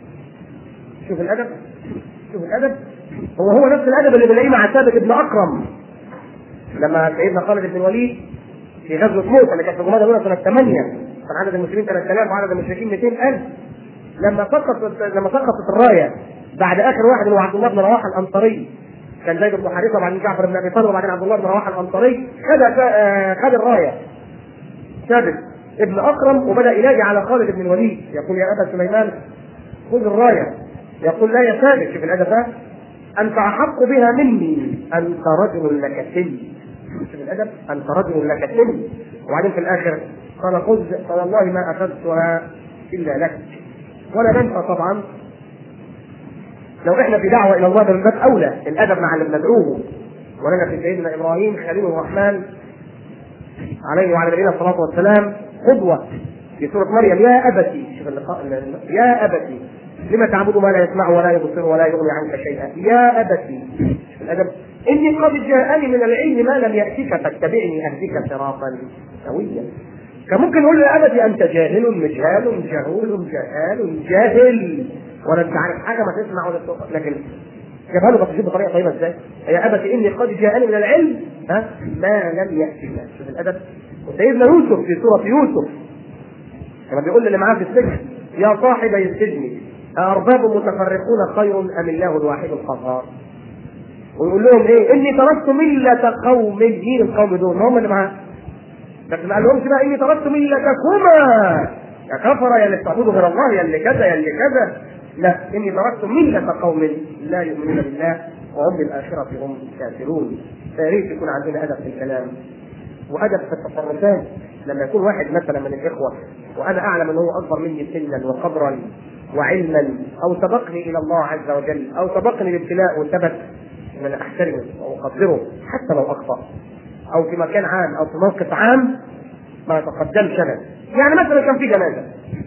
شوف الادب شوف الادب هو هو نفس الادب اللي بنلاقيه مع ثابت بن اكرم لما سيدنا خالد بن الوليد في غزوه موسى اللي كانت في جمادى الاولى سنه 8 كان عدد المسلمين 3000 وعدد المشركين 200000 لما سقطت لما سقطت الرايه بعد اخر واحد هو عبد الله بن رواحه الانصاري كان زيد بن حارثه وبعدين جعفر بن ابي طالب وبعدين عبد الله بن رواحه الانصاري خد خد الرايه ثابت ابن اكرم وبدا ينادي على خالد بن الوليد يقول يا ابا سليمان خذ الرايه يقول لا يا ثابت شوف الادب انت احق بها مني انت رجل لك سن شوف الادب انت رجل لك سن وبعدين في الاخر قال خذ فوالله ما اخذتها الا لك ولا ننسى طبعا لو احنا في دعوه الى الله ده من باب اولى الادب مع اللي بندعوه ولنا في سيدنا ابراهيم خليل الرحمن عليه وعلى نبينا الصلاه والسلام قدوه في سوره مريم يا ابتي شوف اللقاء يا ابتي لما تعبد ما لا يسمع ولا يبصر ولا يغني عنك شيئا يا ابتي شوف الادب اني قد جاءني من العلم ما لم ياتك فاتبعني اهدك صراطا سويا كان ممكن نقول يا ابتي انت جاهل مجهال جهول جهال جاهل ولا انت عارف حاجه ما تسمع ولا تقرا لكن جابها له بس بطريقه طيبه ازاي؟ يا ابت اني قد جاءني من العلم ها ما لم ياتك شوف الادب وسيدنا يوسف في سوره يوسف لما بيقول اللي معاه في السجن يا صاحبي السجن أأرباب متفرقون خير أم الله الواحد القهار؟ ويقول لهم إيه؟ إني تركت ملة قوم مين القوم دول؟ هم اللي معاه بس ما قالهمش بقى إني تركت ملتكما يا كفر يا اللي بتعبدوا غير الله يا اللي كذا يا اللي كذا لا إني تركت ملة قوم لا يؤمنون بالله وهم بالآخرة هم كافرون فيا ريت يكون عندنا أدب في الكلام وأدب في التصرفات لما يكون واحد مثلا من الإخوة وأنا أعلم أنه هو أكبر مني سنا وقدرا وعلما أو سبقني إلى الله عز وجل أو سبقني الابتلاء وثبت أن أنا أحترمه وأقدره حتى لو أخطأ أو في مكان عام أو في موقف عام ما يتقدمش أنا يعني مثلا كان في جنازة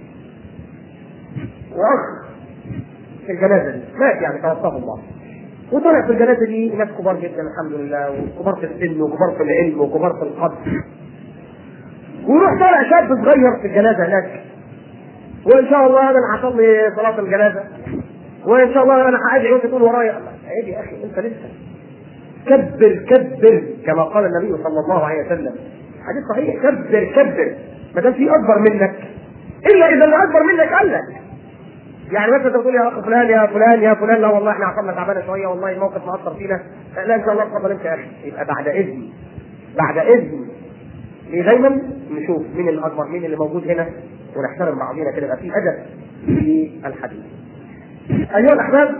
وأخ في الجنازة دي مات يعني توفاه الله وطلع في الجنازة دي ناس كبار جدا الحمد لله وكبار في السن وكبار في العلم وكبار في القدر ويروح طالع شاب صغير في الجنازة هناك وان شاء الله انا هصلي صلاه الجنازه وان شاء الله انا هادعي وانت تقول ورايا عيب يا اخي انت لسه كبر كبر كما قال النبي صلى الله عليه وسلم حديث صحيح كبر كبر ما دام في اكبر منك الا اذا اللي اكبر منك قال لك يعني مثلا تقول يا اخ فلان يا فلان يا فلان لا والله احنا عصبنا تعبانه شويه والله الموقف مأثر فينا لا ان شاء الله اتفضل انت يا اخي يبقى بعد اذن بعد اذن ليه دايما نشوف مين اللي اكبر مين اللي موجود هنا ونحترم بعضينا كده يبقى في ادب في الحديث. ايها الاحباب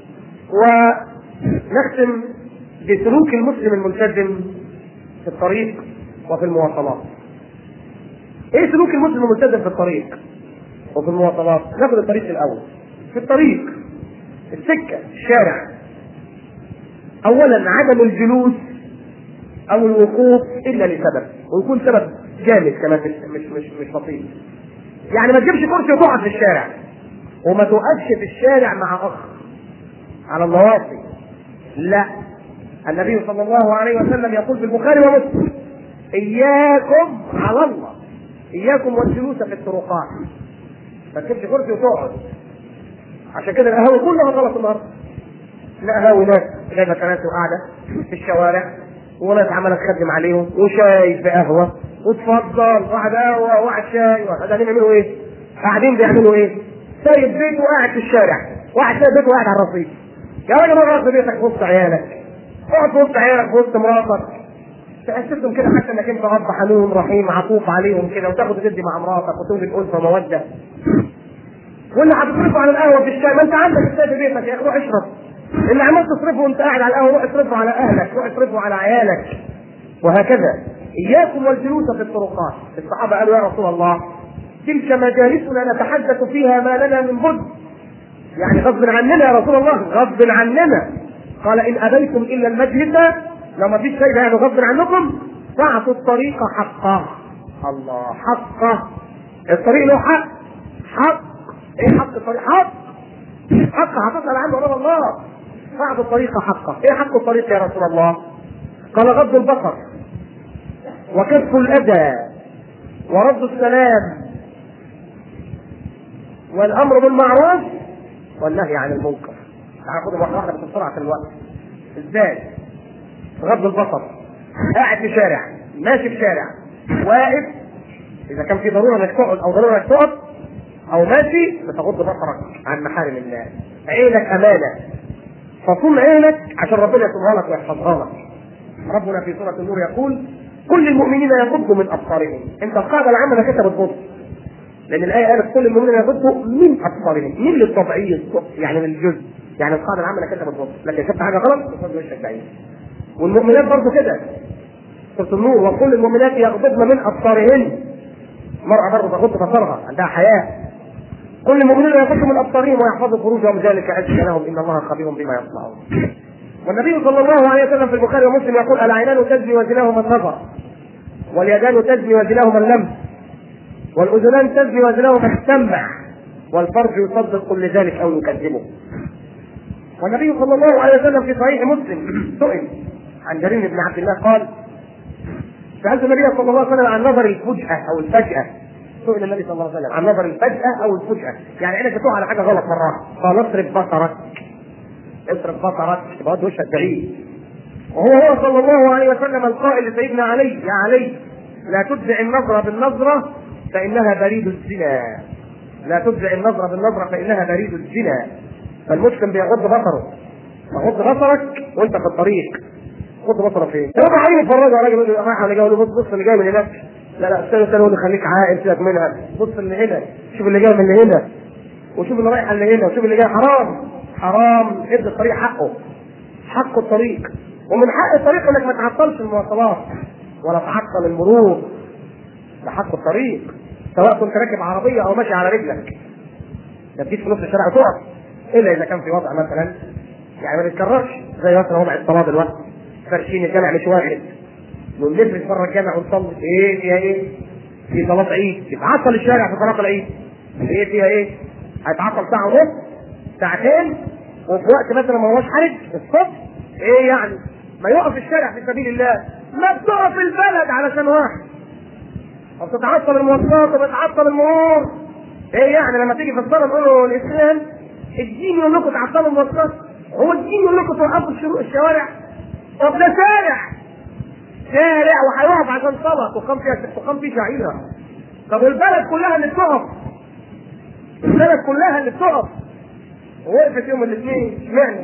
ونختم بسلوك المسلم الملتزم في الطريق وفي المواصلات. ايه سلوك المسلم الملتزم في الطريق وفي المواصلات؟ ناخد الطريق الاول. في الطريق السكه الشارع اولا عدم الجلوس او الوقوف الا لسبب ويكون سبب جامد كمان مش مش مش, مش بسيط. يعني ما تجيبش كرسي وتقعد في الشارع وما توقفش في الشارع مع اخ على النواصي لا النبي صلى الله عليه وسلم يقول في البخاري ومسلم اياكم على الله اياكم والجلوس في الطرقات ما تجيبش كرسي وتقعد عشان كده القهاوي كلها غلط النهارده لا قهاوي ناس جايبه كراسي وقاعده في الشوارع وناس عماله تخدم عليهم وشاي بقهوه وتفضل واحد قهوه واحد شاي واحد قاعدين يعملوا ايه؟ قاعدين بيعملوا ايه؟ سايب بيته وقاعد في الشارع واحد سايب بيته وقاعد على الرصيف يا راجل اقعد في بيتك في وسط عيالك اقعد في وسط عيالك في وسط مراتك تأسسهم كده حتى انك انت اب حنون رحيم عطوف عليهم كده وتاخد وتدي مع مراتك وتوجد انثى وموده واللي هتصرفه على القهوه في الشاي ما انت عندك الشاي في بيتك يا اخي روح اشرب اللي عمال تصرفه وانت قاعد على القهوه روح اصرفه على اهلك روح اصرفه على عيالك وهكذا اياكم والجلوس في الطرقات الصحابه قالوا يا رسول الله تلك مجالسنا نتحدث فيها ما لنا من بد يعني غصب عننا يا رسول الله غصب عننا قال ان ابيتم الا المجلس لو ما فيش شيء يعني غصب عنكم فاعطوا الطريق حقه الله حقه الطريق له حق حق ايه حق الطريق حق حق هتسال عنه امام الله فاعطوا الطريق حقه ايه حق الطريق يا رسول الله قال غض البصر وكف الاذى ورد السلام والامر بالمعروف والنهي عن المنكر تعال خدهم واحده واحده بس بسرعه في الوقت ازاي غض البصر قاعد في شارع ماشي في شارع واقف اذا كان في ضروره انك تقعد او ضروره انك تقعد او ماشي بتغض بصرك عن محارم الله عينك امانه فصوم عينك عشان ربنا يصونها لك ويحفظها لك ربنا في سوره النور يقول كل المؤمنين يغضوا من ابصارهم انت القاعده العامه انك انت بتغض لان الايه قالت كل المؤمنين يغضوا من ابصارهم من للتبعيض يعني من الجزء يعني القاعده العامه انك انت بتغض لكن شفت حاجه غلط تفضل وشك بعيد والمؤمنات برضه كده سوره النور وكل المؤمنات يغضضن من ابصارهن المرأة برضه تغض بصرها عندها حياة كل المؤمنين يغضوا من ابصارهم ويحفظوا فروجهم ذلك ازكى لهم ان الله خبير بما يصنعون والنبي صلى الله عليه وسلم في البخاري ومسلم يقول العينان تزني وزناهما النظر واليدان تزني وزناهما اللمس والاذنان تزني وزناهما السمع والفرج يصدق كل ذلك او يكذبه والنبي صلى الله عليه وسلم في صحيح مسلم سئل عن جرير بن عبد الله قال سألت النبي صلى الله عليه وسلم عن نظر الفجأة أو الفجأة سئل النبي صلى الله عليه وسلم عن نظر الفجأة أو الفجأة يعني عينك تقع على حاجة غلط مرة قال اصرف بصرك اصرف بصرك يبقى ود وشك بعيد وهو هو صلى الله عليه وسلم القائل لسيدنا علي يا علي لا تتبع النظرة بالنظرة فإنها بريد الزنا لا تتبع النظرة بالنظرة فإنها بريد الزنا فالمسلم بيغض بصره فغض بصرك وانت في الطريق غض بصرك فين؟ هو عيني يتفرج على راجل رايح على جاي بص بص اللي جاي من هناك لا لا استنى استنى قول خليك عاقل سيبك منها بص اللي هنا شوف اللي جاي من اللي هنا وشوف اللي رايح اللي هنا وشوف اللي جاي حرام حرام ادي الطريق حقه حق الطريق ومن حق الطريق انك ما تعطلش المواصلات ولا تعطل المرور ده حق الطريق سواء كنت راكب عربيه او ماشي على رجلك ما تجيش في نص الشارع تقف الا اذا كان في وضع مثلا يعني ما بيتكررش زي مثلا وضع الصلاه دلوقتي فرشين الجامع مش واحد ونلبس بره الجامع ونصلي ايه فيها ايه؟ في صلاه عيد يتعطل الشارع في صلاه العيد ايه فيها ايه؟ هيتعطل ساعه ونص ساعتين وفي وقت مثلا ما هوش حرج الصبح ايه يعني؟ ما يقف الشارع في سبيل الله ما بتقف البلد علشان واحد وبتتعطل المواصلات وبتعطل المرور ايه يعني لما تيجي في الصلاه نقول له الاسلام الدين يقول لكم تعطلوا المواصلات هو الدين يقول لكم توقفوا الشرو- الشوارع طب ده شارع شارع وهيقف عشان صلاه تقام فيها تقام فيه شعيره طب البلد كلها اللي بتقف البلد كلها اللي بتقف ووقفت يوم الاثنين اشمعنى؟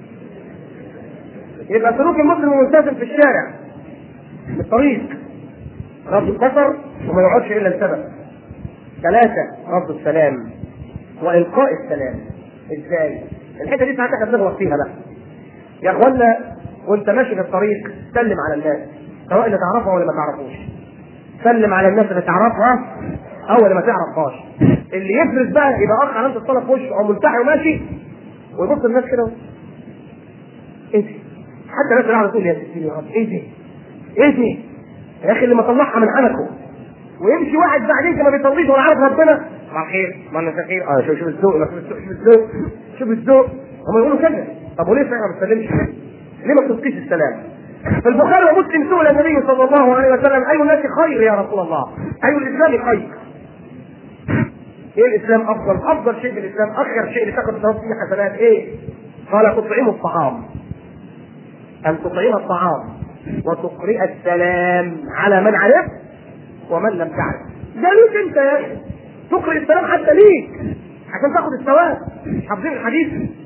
يبقى سلوك المسلم الملتزم في الشارع في الطريق رد البصر وما يقعدش الا لسبب ثلاثة رد السلام وإلقاء السلام ازاي؟ الحتة دي ساعات احنا بنغلط فيها بقى يا اخوانا وانت ماشي في الطريق سلم على الناس سواء اللي تعرفها ولا ما تعرفوش سلم على الناس اللي تعرفها او اللي ما تعرفهاش اللي يفرز بقى يبقى اخ علامه الصلاه في وشه او ملتحي وماشي ويبص الناس كده ايه دي؟ حتى الناس اللي قاعده تقول يا ستي يا رب ايه دي؟ ايه دي؟ يا اخي اللي ما طلعها من حنكه ويمشي واحد بعدين كده ما بيصليش ولا عارف ربنا مع خير ما انا خير اه شوف شوف الذوق شوف الذوق شوف الذوق شوف الذوق هم يقولوا كده طب وليه فعلا ما بتسلمش ليه ما بتلقيش السلام؟ في البخاري ومسلم سئل النبي صلى الله عليه وسلم اي الناس خير يا رسول الله؟ اي الاسلام خير؟ ايه الاسلام افضل؟ افضل شيء في الاسلام اخر شيء لتاخذ ثواب فيه حسنات ايه؟ قال تطعم الطعام ان تطعم الطعام وتقرئ السلام على من عرفت ومن لم تعرف ده ليك انت يا اخي تقرئ السلام حتى ليك عشان تاخد الثواب حافظين الحديث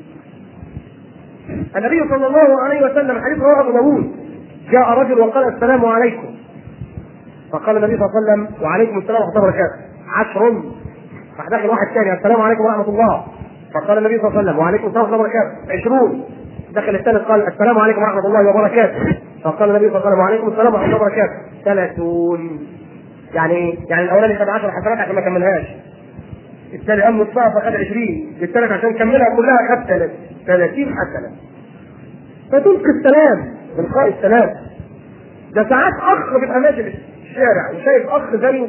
النبي صلى الله عليه وسلم حديث رواه ابو داوود جاء رجل وقال السلام عليكم فقال النبي صلى الله عليه وسلم وعليكم السلام ورحمه الله وبركاته عشر راح داخل واحد ثاني السلام عليكم ورحمه الله فقال النبي صلى الله عليه وسلم وعليكم السلام ورحمه الله وبركاته عشرون دخل الثالث قال السلام عليكم ورحمه الله وبركاته فقال النبي صلى الله عليه وسلم وعليكم السلام ورحمه الله وبركاته ثلاثون يعني ايه؟ يعني الاولاني خد 10 حسنات عشان ما كملهاش الثاني قام نصها فخد 20 الثالث عشان يكملها كلها خد 30 حسنه فتلقي السلام تلقاء السلام ده ساعات اخ بيبقى ماشي في الشارع وشايف اخ زيه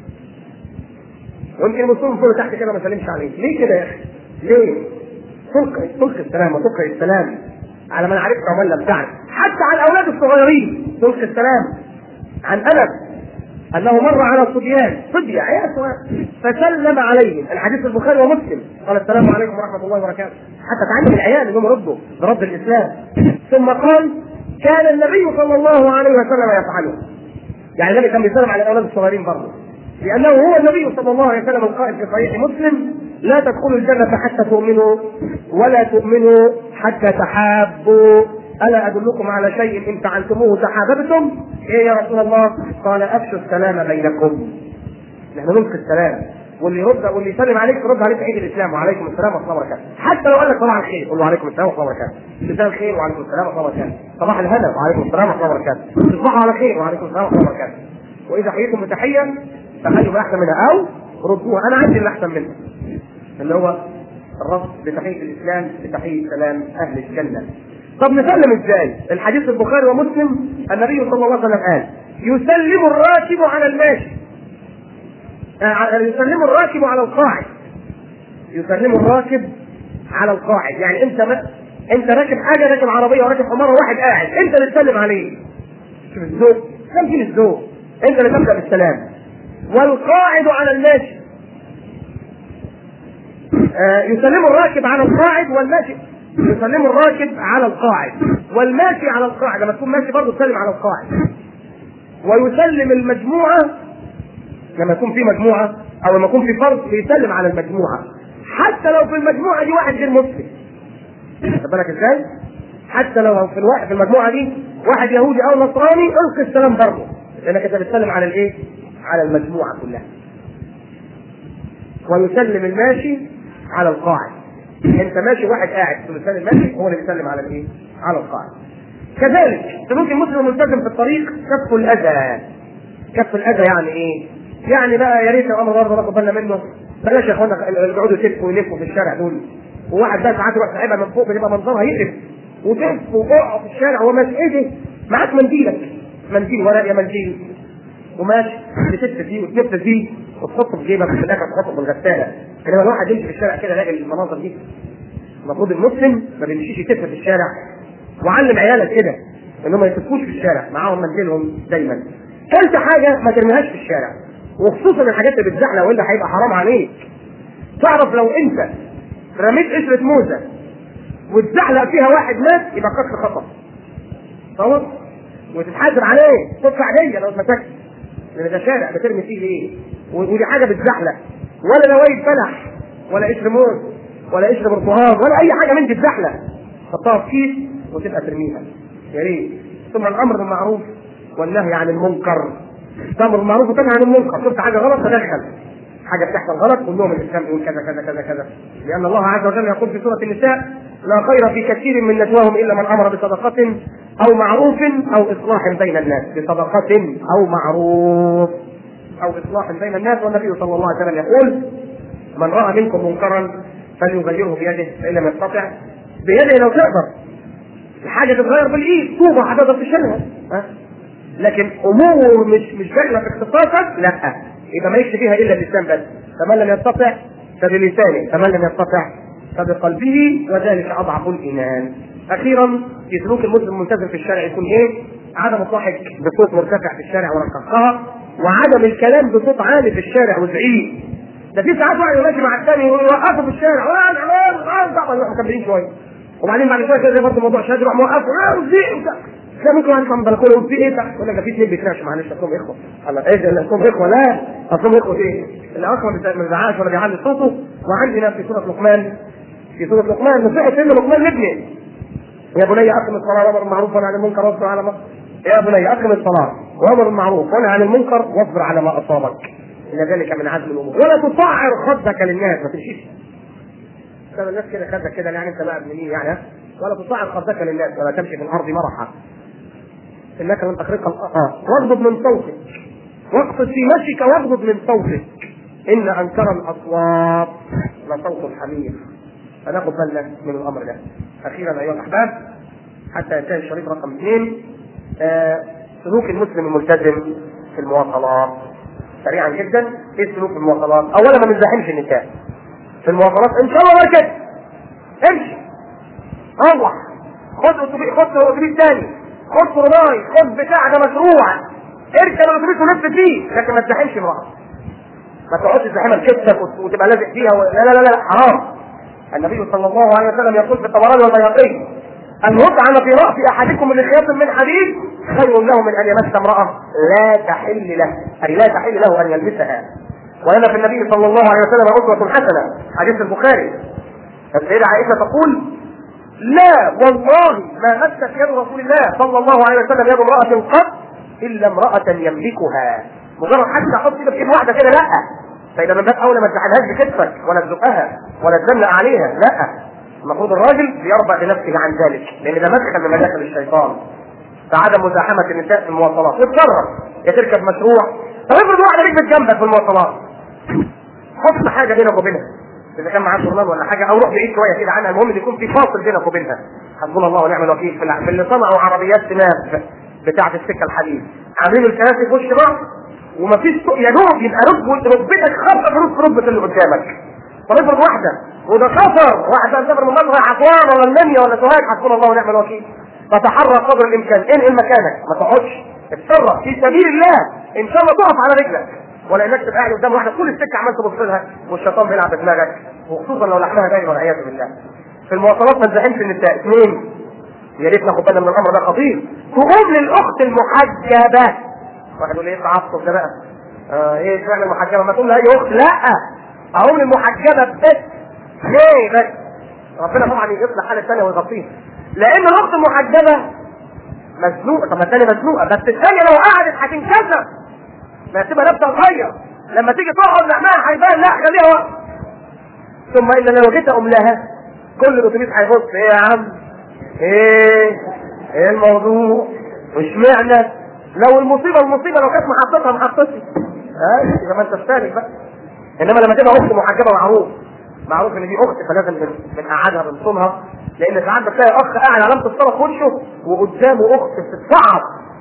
ويمكن يبصوا فوق تحت كده ما سلمش عليه ليه كده يا اخي؟ ليه؟ تلقي تلقي السلام وتلقي السلام على من عرفت ومن لم تعرف حتى على الاولاد الصغيرين تلقي السلام عن انس انه مر على صبيان صبية عيال صغير فسلم عليهم الحديث البخاري ومسلم قال السلام عليكم ورحمه الله وبركاته حتى تعلم العيال انهم ردوا برد الاسلام ثم قال كان النبي صلى الله عليه وسلم يفعله يعني النبي كان بيسلم على الاولاد الصغيرين برضه لانه هو النبي صلى الله عليه وسلم القائل في صحيح مسلم لا تدخلوا الجنه حتى تؤمنوا ولا تؤمنوا حتى تحابوا الا ادلكم على شيء ان فعلتموه تحاببتم ايه يا رسول الله قال افشوا السلام بينكم نحن نلقي السلام واللي يرد واللي يسلم عليك ترد عليه عيد الاسلام وعليكم السلام ورحمه الله وبركاته حتى لو قال لك صباح الخير قول له وعليكم السلام ورحمه الله وبركاته مساء الخير وعليكم السلام ورحمه الله وبركاته صباح الهنا وعليكم السلام ورحمه الله وبركاته تصبحوا على خير وعليكم السلام ورحمه الله وبركاته واذا حييتم بتحيه فخلوا باحسن منها او ردوها انا عندي اللي احسن منها اللي هو الرفض بتحيه الاسلام بتحيه سلام اهل الجنه طب نسلم ازاي؟ الحديث البخاري ومسلم النبي صلى الله عليه وسلم قال يسلم الراكب على الماشي يسلم الراكب على القاعد يسلم الراكب على القاعد يعني انت ما انت راكب حاجه راكب عربيه وراكب حماره واحد قاعد انت اللي تسلم عليه شوف الذوق كم فين الذوق انت اللي تبدا بالسلام والقاعد على الماشي آه يسلم الراكب على القاعد والماشي يسلم الراكب على القاعد والماشي على القاعد لما تكون ماشي برضه تسلم على القاعد ويسلم المجموعه لما يكون في مجموعه او لما يكون في فرد بيسلم على المجموعه حتى لو في المجموعه دي واحد غير مسلم خد بالك ازاي؟ حتى لو في الواحد في المجموعه دي واحد يهودي او نصراني القي السلام برضه لانك انت بتسلم على الايه؟ على المجموعه كلها ويسلم الماشي على القاعد انت ماشي واحد قاعد تسلم ماشي هو اللي بيسلم على الايه؟ على القاعد كذلك سلوك المسلم الملتزم في الطريق كف الاذى كف الاذى يعني ايه؟ يعني بقى يا ريت الامر برضه ناخد بالنا منه بلاش يا اخوانا اللي بيقعدوا يلفوا ويلفوا في الشارع دول وواحد بقى ساعات يروح ساحبها من فوق بتبقى منظرها يقرف وتلف وتقع في الشارع وهو ماشي ايه ده؟ معاك منديلك منديل ورق يا منديل وماشي تلف فيه وتلف فيه وتحطه في جيبك في الاخر تحطه في الغساله انما الواحد يمشي في الشارع كده يلاقي المناظر دي المفروض المسلم ما بيمشيش يتف في الشارع وعلم عيالك كده انهم ما يتفوش في الشارع معاهم منديلهم دايما ثالث حاجه ما ترميهاش في الشارع وخصوصا الحاجات اللي بتزحلق والا هيبقى حرام عليك تعرف لو انت رميت قشره موزه واتزحلق فيها واحد مات يبقى قتل خطا خلاص وتتحاسب عليه تدفع دية لو اتمسكت لان ده شارع بترمي فيه ليه ودي حاجه بتزحلق ولا نوايا بلح ولا قشر موز ولا قشر برتقال ولا اي حاجه من دي الزحله حطها في كيس وتبقى ترميها يا ريت ثم الامر بالمعروف والنهي عن المنكر تامر بالمعروف وتنهى عن المنكر شفت حاجه غلط تدخل حاجه بتحصل غلط قول لهم الاسلام يقول كذا كذا كذا كذا لان الله عز وجل يقول في سوره النساء لا خير في كثير من نجواهم الا من امر بصدقه او معروف او اصلاح بين الناس بصدقه او معروف او اصلاح بين الناس والنبي صلى الله عليه وسلم يقول من راى منكم منكرا فليغيره بيده فان لم يستطع بيده لو تقدر الحاجه تتغير بالايد طوبه هتقدر تشيلها ها لكن امور مش مش داخله في اختصاصك لا يبقى ما يكفي فيها الا اللسان بس فمن لم يستطع فبلسانه فمن لم يستطع فبقلبه وذلك اضعف الايمان اخيرا في سلوك المسلم الملتزم في الشارع يكون ايه؟ عدم الضحك بصوت مرتفع في الشارع ورقصها وعدم الكلام بصوت عالي في الشارع وزعيق ده في ساعات واحد ماشي مع الثاني يوقفوا في الشارع وانا انا مكملين شويه وبعدين بعد شويه كده زي برضه موضوع شاد يروح موقفه اه وزعيق لا ممكن واحد من البلكونه يقول في ايه ده؟ يقول لك ده في اثنين بيتناقشوا معلش اصلهم اخوه الله ايه ده اصلهم اخوه لا اصلهم اخوه ايه؟ الاخ ما بيزعقش ولا بيعلي صوته وعندنا في سوره لقمان في سوره لقمان نصيحه سيدنا لقمان لابنه يا بني اقم الصلاه وامر بالمعروف ونهى عن المنكر واصبر على ما يا بني اقم الصلاه وامر بالمعروف ونهى عن المنكر واصبر على ما اصابك ان ذلك من عزم الامور ولا تصعر خدك للناس ما تمشيش كان الناس كده خدك كده يعني انت بقى ابن مين يعني ولا تصعر خدك للناس ولا تمشي في الارض مرحا انك لن تخرق الارض واغضب من صوتك واقصد في مشيك واغضب من صوتك ان انكر الاصوات لصوت الحمير فناخد بالنا من الامر ده اخيرا ايها الاحباب حتى ينتهي الشريط رقم اثنين آه سلوك المسلم الملتزم في المواصلات سريعا جدا ايه سلوك المواصلات؟ اولا ما نزاحمش النساء في المواصلات ان شاء الله كده امشي روح خد اتوبيس خد اتوبيس ثاني خد فرناي خد بتاع ده مشروع اركب الاتوبيس ولف فيه لكن ما تزاحمش امراه ما تقعدش تزاحمها بكتفك وتبقى لازق فيها و... لا لا لا لا حرام النبي صلى الله عليه وسلم يقول في الطبراني والبيهقي ان يطعن في راس احدكم من خياط من حديد خير له من ان يمس امراه لا تحل له اي لا تحل له ان يلمسها ولنا في النبي صلى الله عليه وسلم اسوه حسنه حديث البخاري السيده عائشه تقول لا والله ما مست يد رسول الله صلى الله عليه وسلم يد امراه قط الا امراه يملكها مجرد حتى احط ايدك في ايد واحده كده لا فاذا من باب اولى ما تزعلهاش بكتفك ولا تزقها ولا تزنق عليها لا المفروض الراجل بيربع بنفسه عن ذلك لان ده مدخل من مداخل الشيطان فعدم مزاحمه النساء في المواصلات يتصرف يا تركب مشروع طب افرض واحده ركبت جنبك في المواصلات حط حاجه بينك وبينها اذا كان معاه جورنال ولا حاجه او روح بعيد شويه كده عنها المهم يكون في فاصل بينك وبينها حسبنا الله ونعم الوكيل في اللي صنعوا عربيات سناب بتاعه السكه الحديد عاملين الكراسي في وش بعض ومفيش يا دوب يبقى ركب ركبتك خاصه بركب ركبه اللي قدامك طب افرض واحده وده سفر واحده مسافر من مصر اسوان ولا المنيا ولا سوهاج حسبنا الله ونعم الوكيل فتحرك قدر الامكان انقل مكانك ما تقعدش اتصرف في سبيل الله ان شاء الله تقف على رجلك ولا انك تبقى قاعد قدام واحده طول السكه عمال تبص لها والشيطان بيلعب بدماغك وخصوصا لو لحمها باين والعياذ بالله في المواصلات ما تزاحمش النساء اثنين يا ريت ناخد بالنا من الامر ده خطير تقوم للاخت المحجبه واحد يقول ايه التعصب ده بقى آه ايه اشمعنى المحجبه ما تقول لها اي اخت لا اقوم للمحجبه بس ليه بس ربنا طبعا يصلح حال الثانيه ويغطيها لان الاخت المحجبه مزنوقه طب ما الثانيه مزنوقه بس الثانيه لو قعدت هتنكسر ما تبقى نفسها صغير لما تيجي تقعد لحمها هيبان لا خليها وقت ثم ان لو جيت اقوم لها كل الاتوبيس هيبص ايه يا عم ايه ايه الموضوع واشمعنى لو المصيبه المصيبه لو كانت محطتها محطتي ها يبقى ما انت فارق بقى انما لما تبقى اخت محجبه معروف معروف ان دي اخت فلازم بنقعدها بنصونها لان ساعات بتلاقي اخ قاعد علامه الصلاه في وشه وقدامه اخت بتتصعب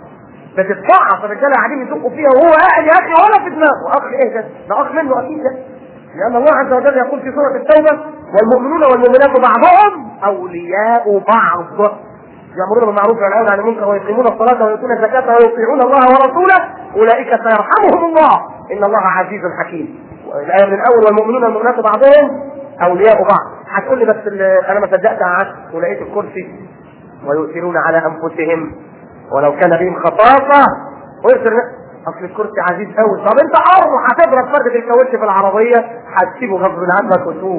بتتصعب الرجاله قاعدين يزقوا فيها وهو قاعد يا اخي ولا في دماغه اخ ايه ده؟ ده اخ منه اكيد ده لان الله عز وجل يقول في سوره التوبه والمؤمنون والمؤمنات بعضهم اولياء بعض يأمرون بالمعروف وينهون عن المنكر ويقيمون الصلاة ويؤتون الزكاة ويطيعون الله ورسوله أولئك سيرحمهم الله إن الله عزيز حكيم. الآية من الأول والمؤمنون والمؤمنات بعضهم أولياء بعض. هتقول لي بس أنا ما صدقت قعدت ولقيت الكرسي ويؤثرون على أنفسهم ولو كان بهم خصاصة ويؤثر اصل الكرسي عزيز قوي طب انت حر هتضرب فردة الكاوتش في العربية هتسيبه غصب عنك وتقوم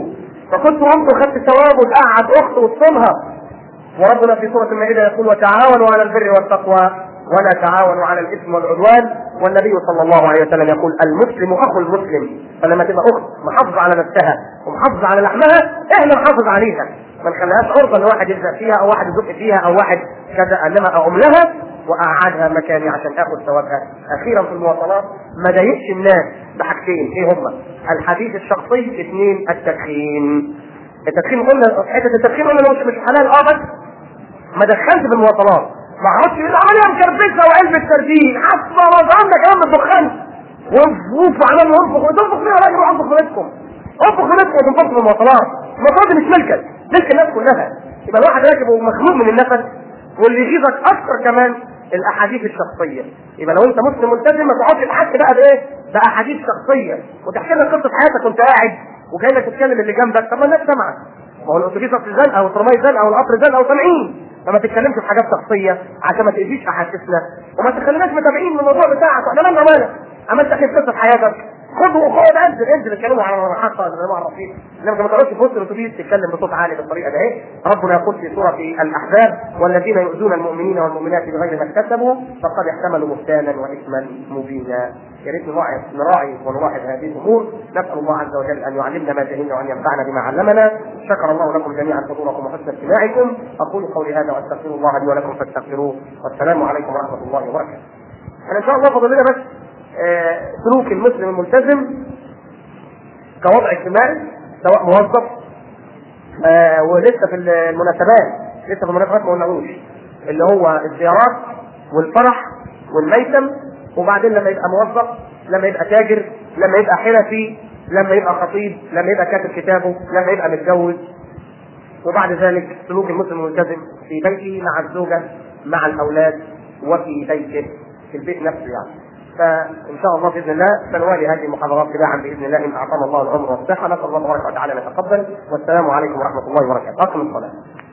فكنت امه خدت ثواب وتقعد اخته وتصومها وربنا في سوره المائده يقول وتعاونوا على البر والتقوى ولا تعاونوا على الاثم والعدوان والنبي صلى الله عليه وسلم يقول المسلم اخو المسلم فلما تبقى اخت محافظه على نفسها ومحافظه على لحمها احنا نحافظ عليها ما نخليهاش عرضه ان واحد يلزق فيها او واحد يزق فيها او واحد كذا انما اقوم لها واقعدها مكاني عشان اخذ ثوابها اخيرا في المواصلات ما ضايقش الناس بحاجتين ايه هما الحديث الشخصي اثنين التدخين التدخين قلنا حته التدخين قلنا مش مش حلال اه بس ما دخلش في المواصلات ما اقعدش يقول العمليه مكربسه وعلبه سردين حسب الله عندك يا عم الدخان وانفخ وعمال وانفخ وتنفخ فيها راجل وانفخ في بيتكم انفخ في بيتكم وتنفخ في المواصلات المواصلات دي مش ملكك ملك الناس كلها يبقى الواحد راكب ومخنوق من النفس واللي يغيظك اكثر كمان الاحاديث الشخصيه يبقى لو انت مسلم ملتزم ما تقعدش تحكي بقى بايه؟ باحاديث شخصيه وتحكي لك قصه حياتك وانت قاعد وكانك تتكلم اللي جنبك طب ما الناس سامعه ما هو الاتوبيس اصل زنقه او الترماي زنقه او القطر زنقه وسامعين فما تتكلمش في حاجات شخصيه عشان ما تاذيش احاسيسنا وما تخليناش متابعين من الموضوع بتاعك واحنا مالنا مالك عملت تحكي قصه حياتك خد وخد انزل انزل اتكلموا على المحطه زي ما الرصيف انما ما تقعدش في وسط الاتوبيس تتكلم بصوت عالي بالطريقه ده ايه ربنا يقول في سوره الاحزاب والذين يؤذون المؤمنين والمؤمنات بغير ما اكتسبوا فقد احتملوا بهتانا واثما مبينا يا ريت نراعي نراعي ونلاحظ هذه الامور نسال الله عز وجل ان يعلمنا ما جهلنا وان ينفعنا بما علمنا شكر الله لكم جميعا حضوركم وحسن استماعكم اقول قولي هذا واستغفر الله لي ولكم فاستغفروه والسلام عليكم ورحمه الله وبركاته. انا ان شاء الله فاضل لنا بس آه، سلوك المسلم الملتزم كوضع اجتماعي سواء موظف آه، ولسه في المناسبات لسه في المناسبات ما قلناهوش اللي هو الزيارات والفرح والميتم وبعدين لما يبقى موظف لما يبقى تاجر لما يبقى حرفي لما يبقى خطيب لما يبقى كاتب كتابه لما يبقى متجوز وبعد ذلك سلوك المسلم الملتزم في بيته مع الزوجة مع الأولاد وفي بيته في البيت نفسه يعني فان شاء الله باذن الله سنوالي هذه المحاضرات تباعا باذن الله ان اعطانا الله العمر والصحه نسال الله تبارك وتعالى ان يتقبل والسلام عليكم ورحمه الله وبركاته اقم الصلاه